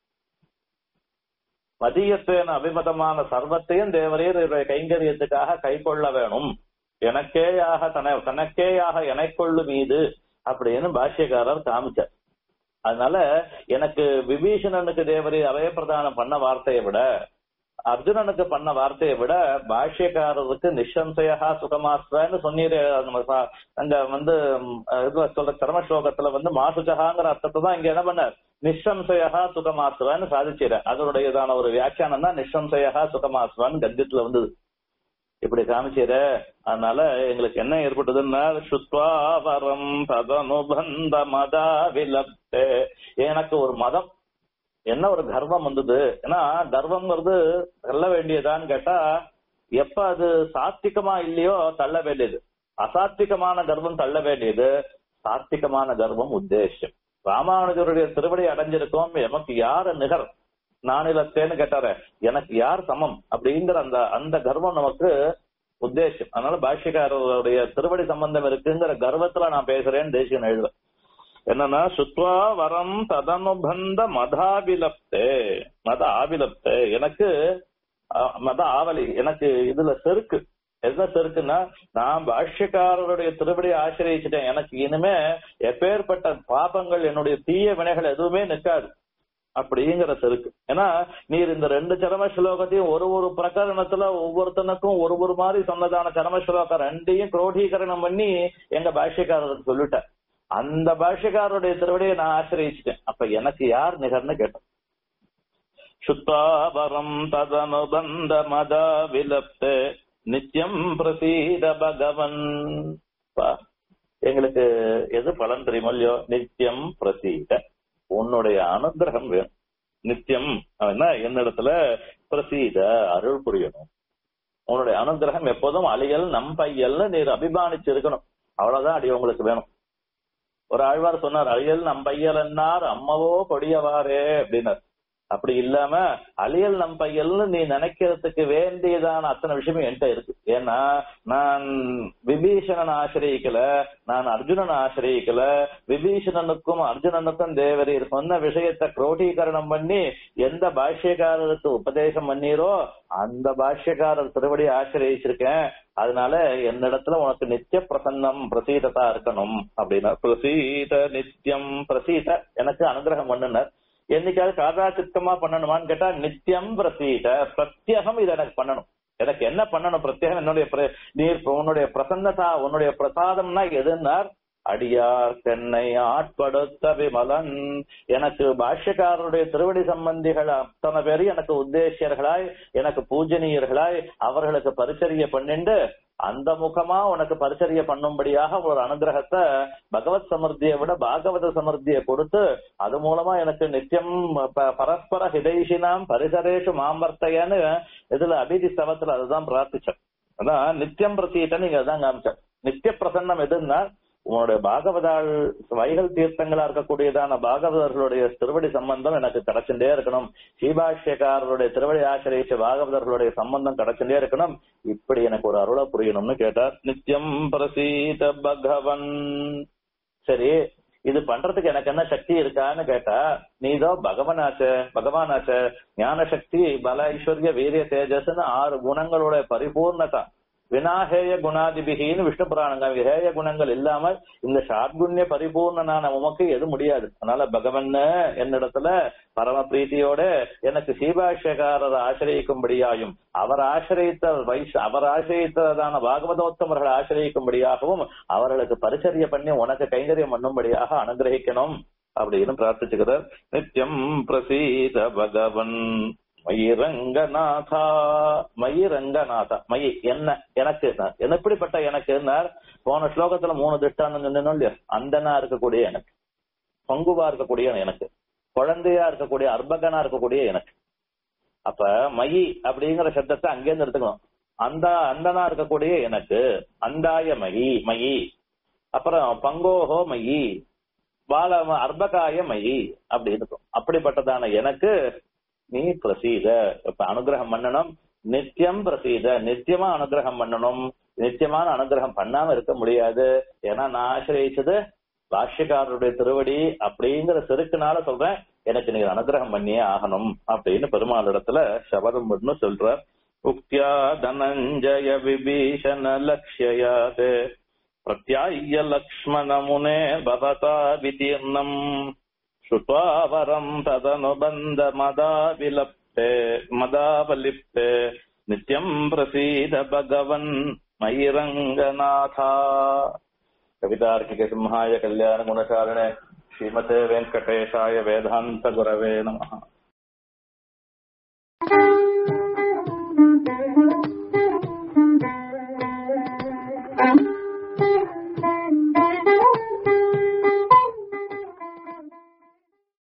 மதியத்தேன அபிமதமான சர்வத்தையும் தேவரீர் கைங்கரியத்துக்காக கை கொள்ள வேணும் எனக்கேயாக தன தனக்கேயாக எனக்கொள்ளு மீது அப்படின்னு பாஷ்யக்காரர் காமிச்சார் அதனால எனக்கு விபீஷணனுக்கு தேவரி அபய பிரதானம் பண்ண வார்த்தையை விட அர்ஜுனனுக்கு பண்ண வார்த்தையை விட பாஷ்யக்காரருக்கு நிஷம்சையா சுகமாஸ்வன்னு சொன்னீரே அங்க வந்து இதுல சொல்ற சரம ஸ்லோகத்துல வந்து மாசுஜகாங்கிற அர்த்தத்தை தான் இங்க என்ன பண்ணார் நிஷம்சையா சுகமாஸ்வன்னு சாதிச்சிட அதனுடையதான ஒரு வியாக்கியானம் தான் நிஷம்சையா சுகமாஸ்வான்னு கத்தியத்துல வந்தது இப்படி காமிச்சிட அதனால எங்களுக்கு என்ன ஏற்பட்டதுன்னா சுத்வா வரம் ததனுபந்த மதா விலப்தே எனக்கு ஒரு மதம் என்ன ஒரு கர்வம் வந்தது ஏன்னா கர்வம்ங்கிறது தள்ள வேண்டியதான்னு கேட்டா எப்ப அது சாத்விகமா இல்லையோ தள்ள வேண்டியது அசாத்விகமான கர்வம் தள்ள வேண்டியது சாத்விகமான கர்வம் உத்தேசம் ராமானுஜருடைய திருவடி அடைஞ்சிருக்கோம் எமக்கு யாரு நிகர் நானிலத்தேன்னு கேட்டார எனக்கு யார் சமம் அப்படிங்கிற அந்த அந்த கர்வம் நமக்கு உத்தேசம் அதனால பாஷ்யக்காரருடைய திருவடி சம்பந்தம் இருக்குங்கிற கர்வத்துல நான் பேசுறேன்னு தேசியன் எழுதுறேன் என்னன்னா சுத்வா வரம் ததனுபந்த மதாபிலப்தே மத ஆபிலப்தே எனக்கு மத ஆவலி எனக்கு இதுல செருக்கு என்ன செருக்குன்னா நான் பாஷ்யக்காரருடைய திருப்படி ஆசிரியச்சிட்டேன் எனக்கு இனிமே எப்பேற்பட்ட பாபங்கள் என்னுடைய தீய வினைகள் எதுவுமே நிற்காது அப்படிங்கிற செருக்கு ஏன்னா நீர் இந்த ரெண்டு சரம ஸ்லோகத்தையும் ஒரு ஒரு பிரகரணத்துல ஒவ்வொருத்தனுக்கும் ஒரு ஒரு மாதிரி சொன்னதான சரம ஸ்லோகம் ரெண்டையும் குரோடீகரணம் பண்ணி எங்க பாஷ்யக்காரருக்கு சொல்லிட்டேன் அந்த பாஷ்யக்காரருடைய திருவடியை நான் ஆசிரியச்சிட்டேன் அப்ப எனக்கு யார் நிகர்னு கேட்டேன் சுத்தாபரம் ததனுபந்த மதா விலப்து நித்தியம் பிரசீத பகவன் எங்களுக்கு எது பலன் தெரியுமோ இல்லையோ நித்தியம் பிரசீத உன்னுடைய அனுகிரகம் வேணும் நித்தியம் என்ன என்னிடத்துல பிரசீத அருள் புரியணும் உன்னுடைய அனுகிரகம் எப்போதும் அழியல் நம் பையல்னு நீர் அபிமானிச்சு இருக்கணும் அவ்வளவுதான் அடி உங்களுக்கு வேணும் ஒரு ஆழ்வார் சொன்னார் அழியல் நம் பையல் என்னார் அம்மவோ கொடியவாரே அப்படின்னார் அப்படி இல்லாம அழியல் நம் பையல்னு நீ நினைக்கிறதுக்கு வேண்டியதான அத்தனை விஷயமும் என்கிட்ட இருக்கு ஏன்னா நான் விபீஷணன் ஆசிரியக்கல நான் அர்ஜுனன் ஆசிரியக்கல விபீஷணனுக்கும் அர்ஜுனனுக்கும் தேவரீர் சொன்ன விஷயத்தை குரோடீகரணம் பண்ணி எந்த பாஷ்யக்காரருக்கு உபதேசம் பண்ணீரோ அந்த பாஷ்யக்காரர் திருவடி ஆசிரியச்சிருக்கேன் அதனால என்னிடத்துல உனக்கு நித்திய பிரசன்னம் பிரசீதத்தா இருக்கணும் அப்படின்னா பிரசீத நித்தியம் பிரசீத எனக்கு அனுகிரகம் பண்ணுனர் என்னைக்காவது காதா சித்தமா பண்ணணுமான்னு கேட்டா நித்தியம் பிரசீத பிரத்யகம் இதை எனக்கு பண்ணணும் எனக்கு என்ன பண்ணணும் பிரத்யேகம் என்னுடைய பிர- நீர் உன்னுடைய பிரசன்னதா உன்னுடைய பிரசாதம்னா எதுன்னார் அடியார் தென்னை ஆட்படுத்த விமலன் எனக்கு பாஷ்யக்காரருடைய திருவடி சம்பந்திகள் அத்தனை பேரும் எனக்கு உத்தேசியர்களாய் எனக்கு பூஜனீயர்களாய் அவர்களுக்கு பரிச்சரிய பண்ணிண்டு அந்த முகமா உனக்கு பரிச்சரிய பண்ணும்படியாக ஒரு அனுகிரகத்தை பகவத் சமர்த்தியை விட பாகவத சமர்த்தியை கொடுத்து அது மூலமா எனக்கு நித்தியம் ப- பரஸ்பர ஹிதைஷினாம் பரிசரேஷு மாம்பர்த்தையன்னு இதுல அபிதி ஸ்தவத்துல அதுதான் பிரார்த்திச்சேன் அதான் நித்தியம் பிரத்தீட்ட நீங்க அதான் காமிச்சேன் நித்திய பிரசன்னம் எதுன்னா உன்னுடைய பாகவதாள் வைகல் தீர்த்தங்களா இருக்கக்கூடியதான பாகவதர்களுடைய திருவடி சம்பந்தம் எனக்கு கிடைச்சுட்டே இருக்கணும் ஸ்ரீபாஷ்யக்காரருடைய திருவடி ஆசிரியச்ச பாகவதர்களுடைய சம்பந்தம் கிடைச்சுட்டே இருக்கணும் இப்படி எனக்கு ஒரு அருளை புரியணும்னு கேட்டார் நித்தியம் பிரசீத பகவன் சரி இது பண்றதுக்கு எனக்கு என்ன சக்தி இருக்கான்னு கேட்டா நீதோ பகவனாச்ச பகவானாச்ச ஞான சக்தி பல ஐஸ்வர்ய வீரிய தேஜஸ்னு ஆறு குணங்களோட பரிபூர்ணதா வினாஹேய குணாதிபிகின்னு விஷ்ணு புராணங்கள் ஹேய குணங்கள் இல்லாமல் இந்த ஷாட்குண்ய பரிபூர்ணனான உமக்கு எது முடியாது அதனால பகவன் என்னிடத்துல பரம பிரீத்தியோட எனக்கு சீபாஷ்யக்காரர் ஆசிரியக்கும்படியாயும் அவர் ஆசிரியத்த வைஷ் அவர் ஆசிரியத்ததான பாகவதோத்தமர்கள் ஆசிரியக்கும்படியாகவும் அவர்களுக்கு பரிச்சரிய பண்ணி உனக்கு கைங்கரியம் பண்ணும்படியாக அனுகிரகிக்கணும் அப்படின்னு பிரார்த்திச்சுக்கிறார் நித்தியம் பிரசீத பகவன் மயி ரங்கநாதா மயி ரங்கநாதா மயி என்ன எனக்கு என்ன எப்படிப்பட்ட எனக்கு போன ஸ்லோகத்துல மூணு திட்டான்னு சொன்னோம் இல்லையா அந்தனா இருக்கக்கூடிய எனக்கு பங்குவா இருக்கக்கூடிய எனக்கு குழந்தையா இருக்கக்கூடிய அர்பகனா இருக்கக்கூடிய எனக்கு அப்ப மயி அப்படிங்கிற சப்தத்தை அங்கேருந்து எடுத்துக்கணும் அந்த அந்தனா இருக்கக்கூடிய எனக்கு அந்தாய மயி மயி அப்புறம் பங்கோஹோ மயி பால அர்பகாய மயி அப்படி இருக்கும் அப்படிப்பட்டதான எனக்கு நீ பிரசீத இப்ப அனுகிரகம் பண்ணணும் நித்தியம் பிரசீத நித்தியமா அனுகிரகம் பண்ணணும் நித்தியமான அனுகிரகம் பண்ணாம இருக்க முடியாது ஏன்னா நான் ஆசிரியச்சது பாஷ்யக்காரருடைய திருவடி அப்படிங்கிற செருக்குனால சொல்றேன் எனக்கு நீங்க அனுகிரகம் பண்ணியே ஆகணும் அப்படின்னு பெருமாள் இடத்துல சபதம் பண்ணு சொல்ற உக்தியா தனஞ்சய விபீஷண லக்ஷ்யாத் பிரத்யாய லக்ஷ்மண முனே பவதா விதீர்ணம் श्रुत्वा वरम् तदनुबन्ध मदाविलप्ते मदावलिप्ते नित्यम् प्रसीद भगवन् मयि रङ्गनाथा कवितार्किकसिंहाय कल्याणगुणचारिणे श्रीमते वेङ्कटेशाय वेदान्तगुरवे नमः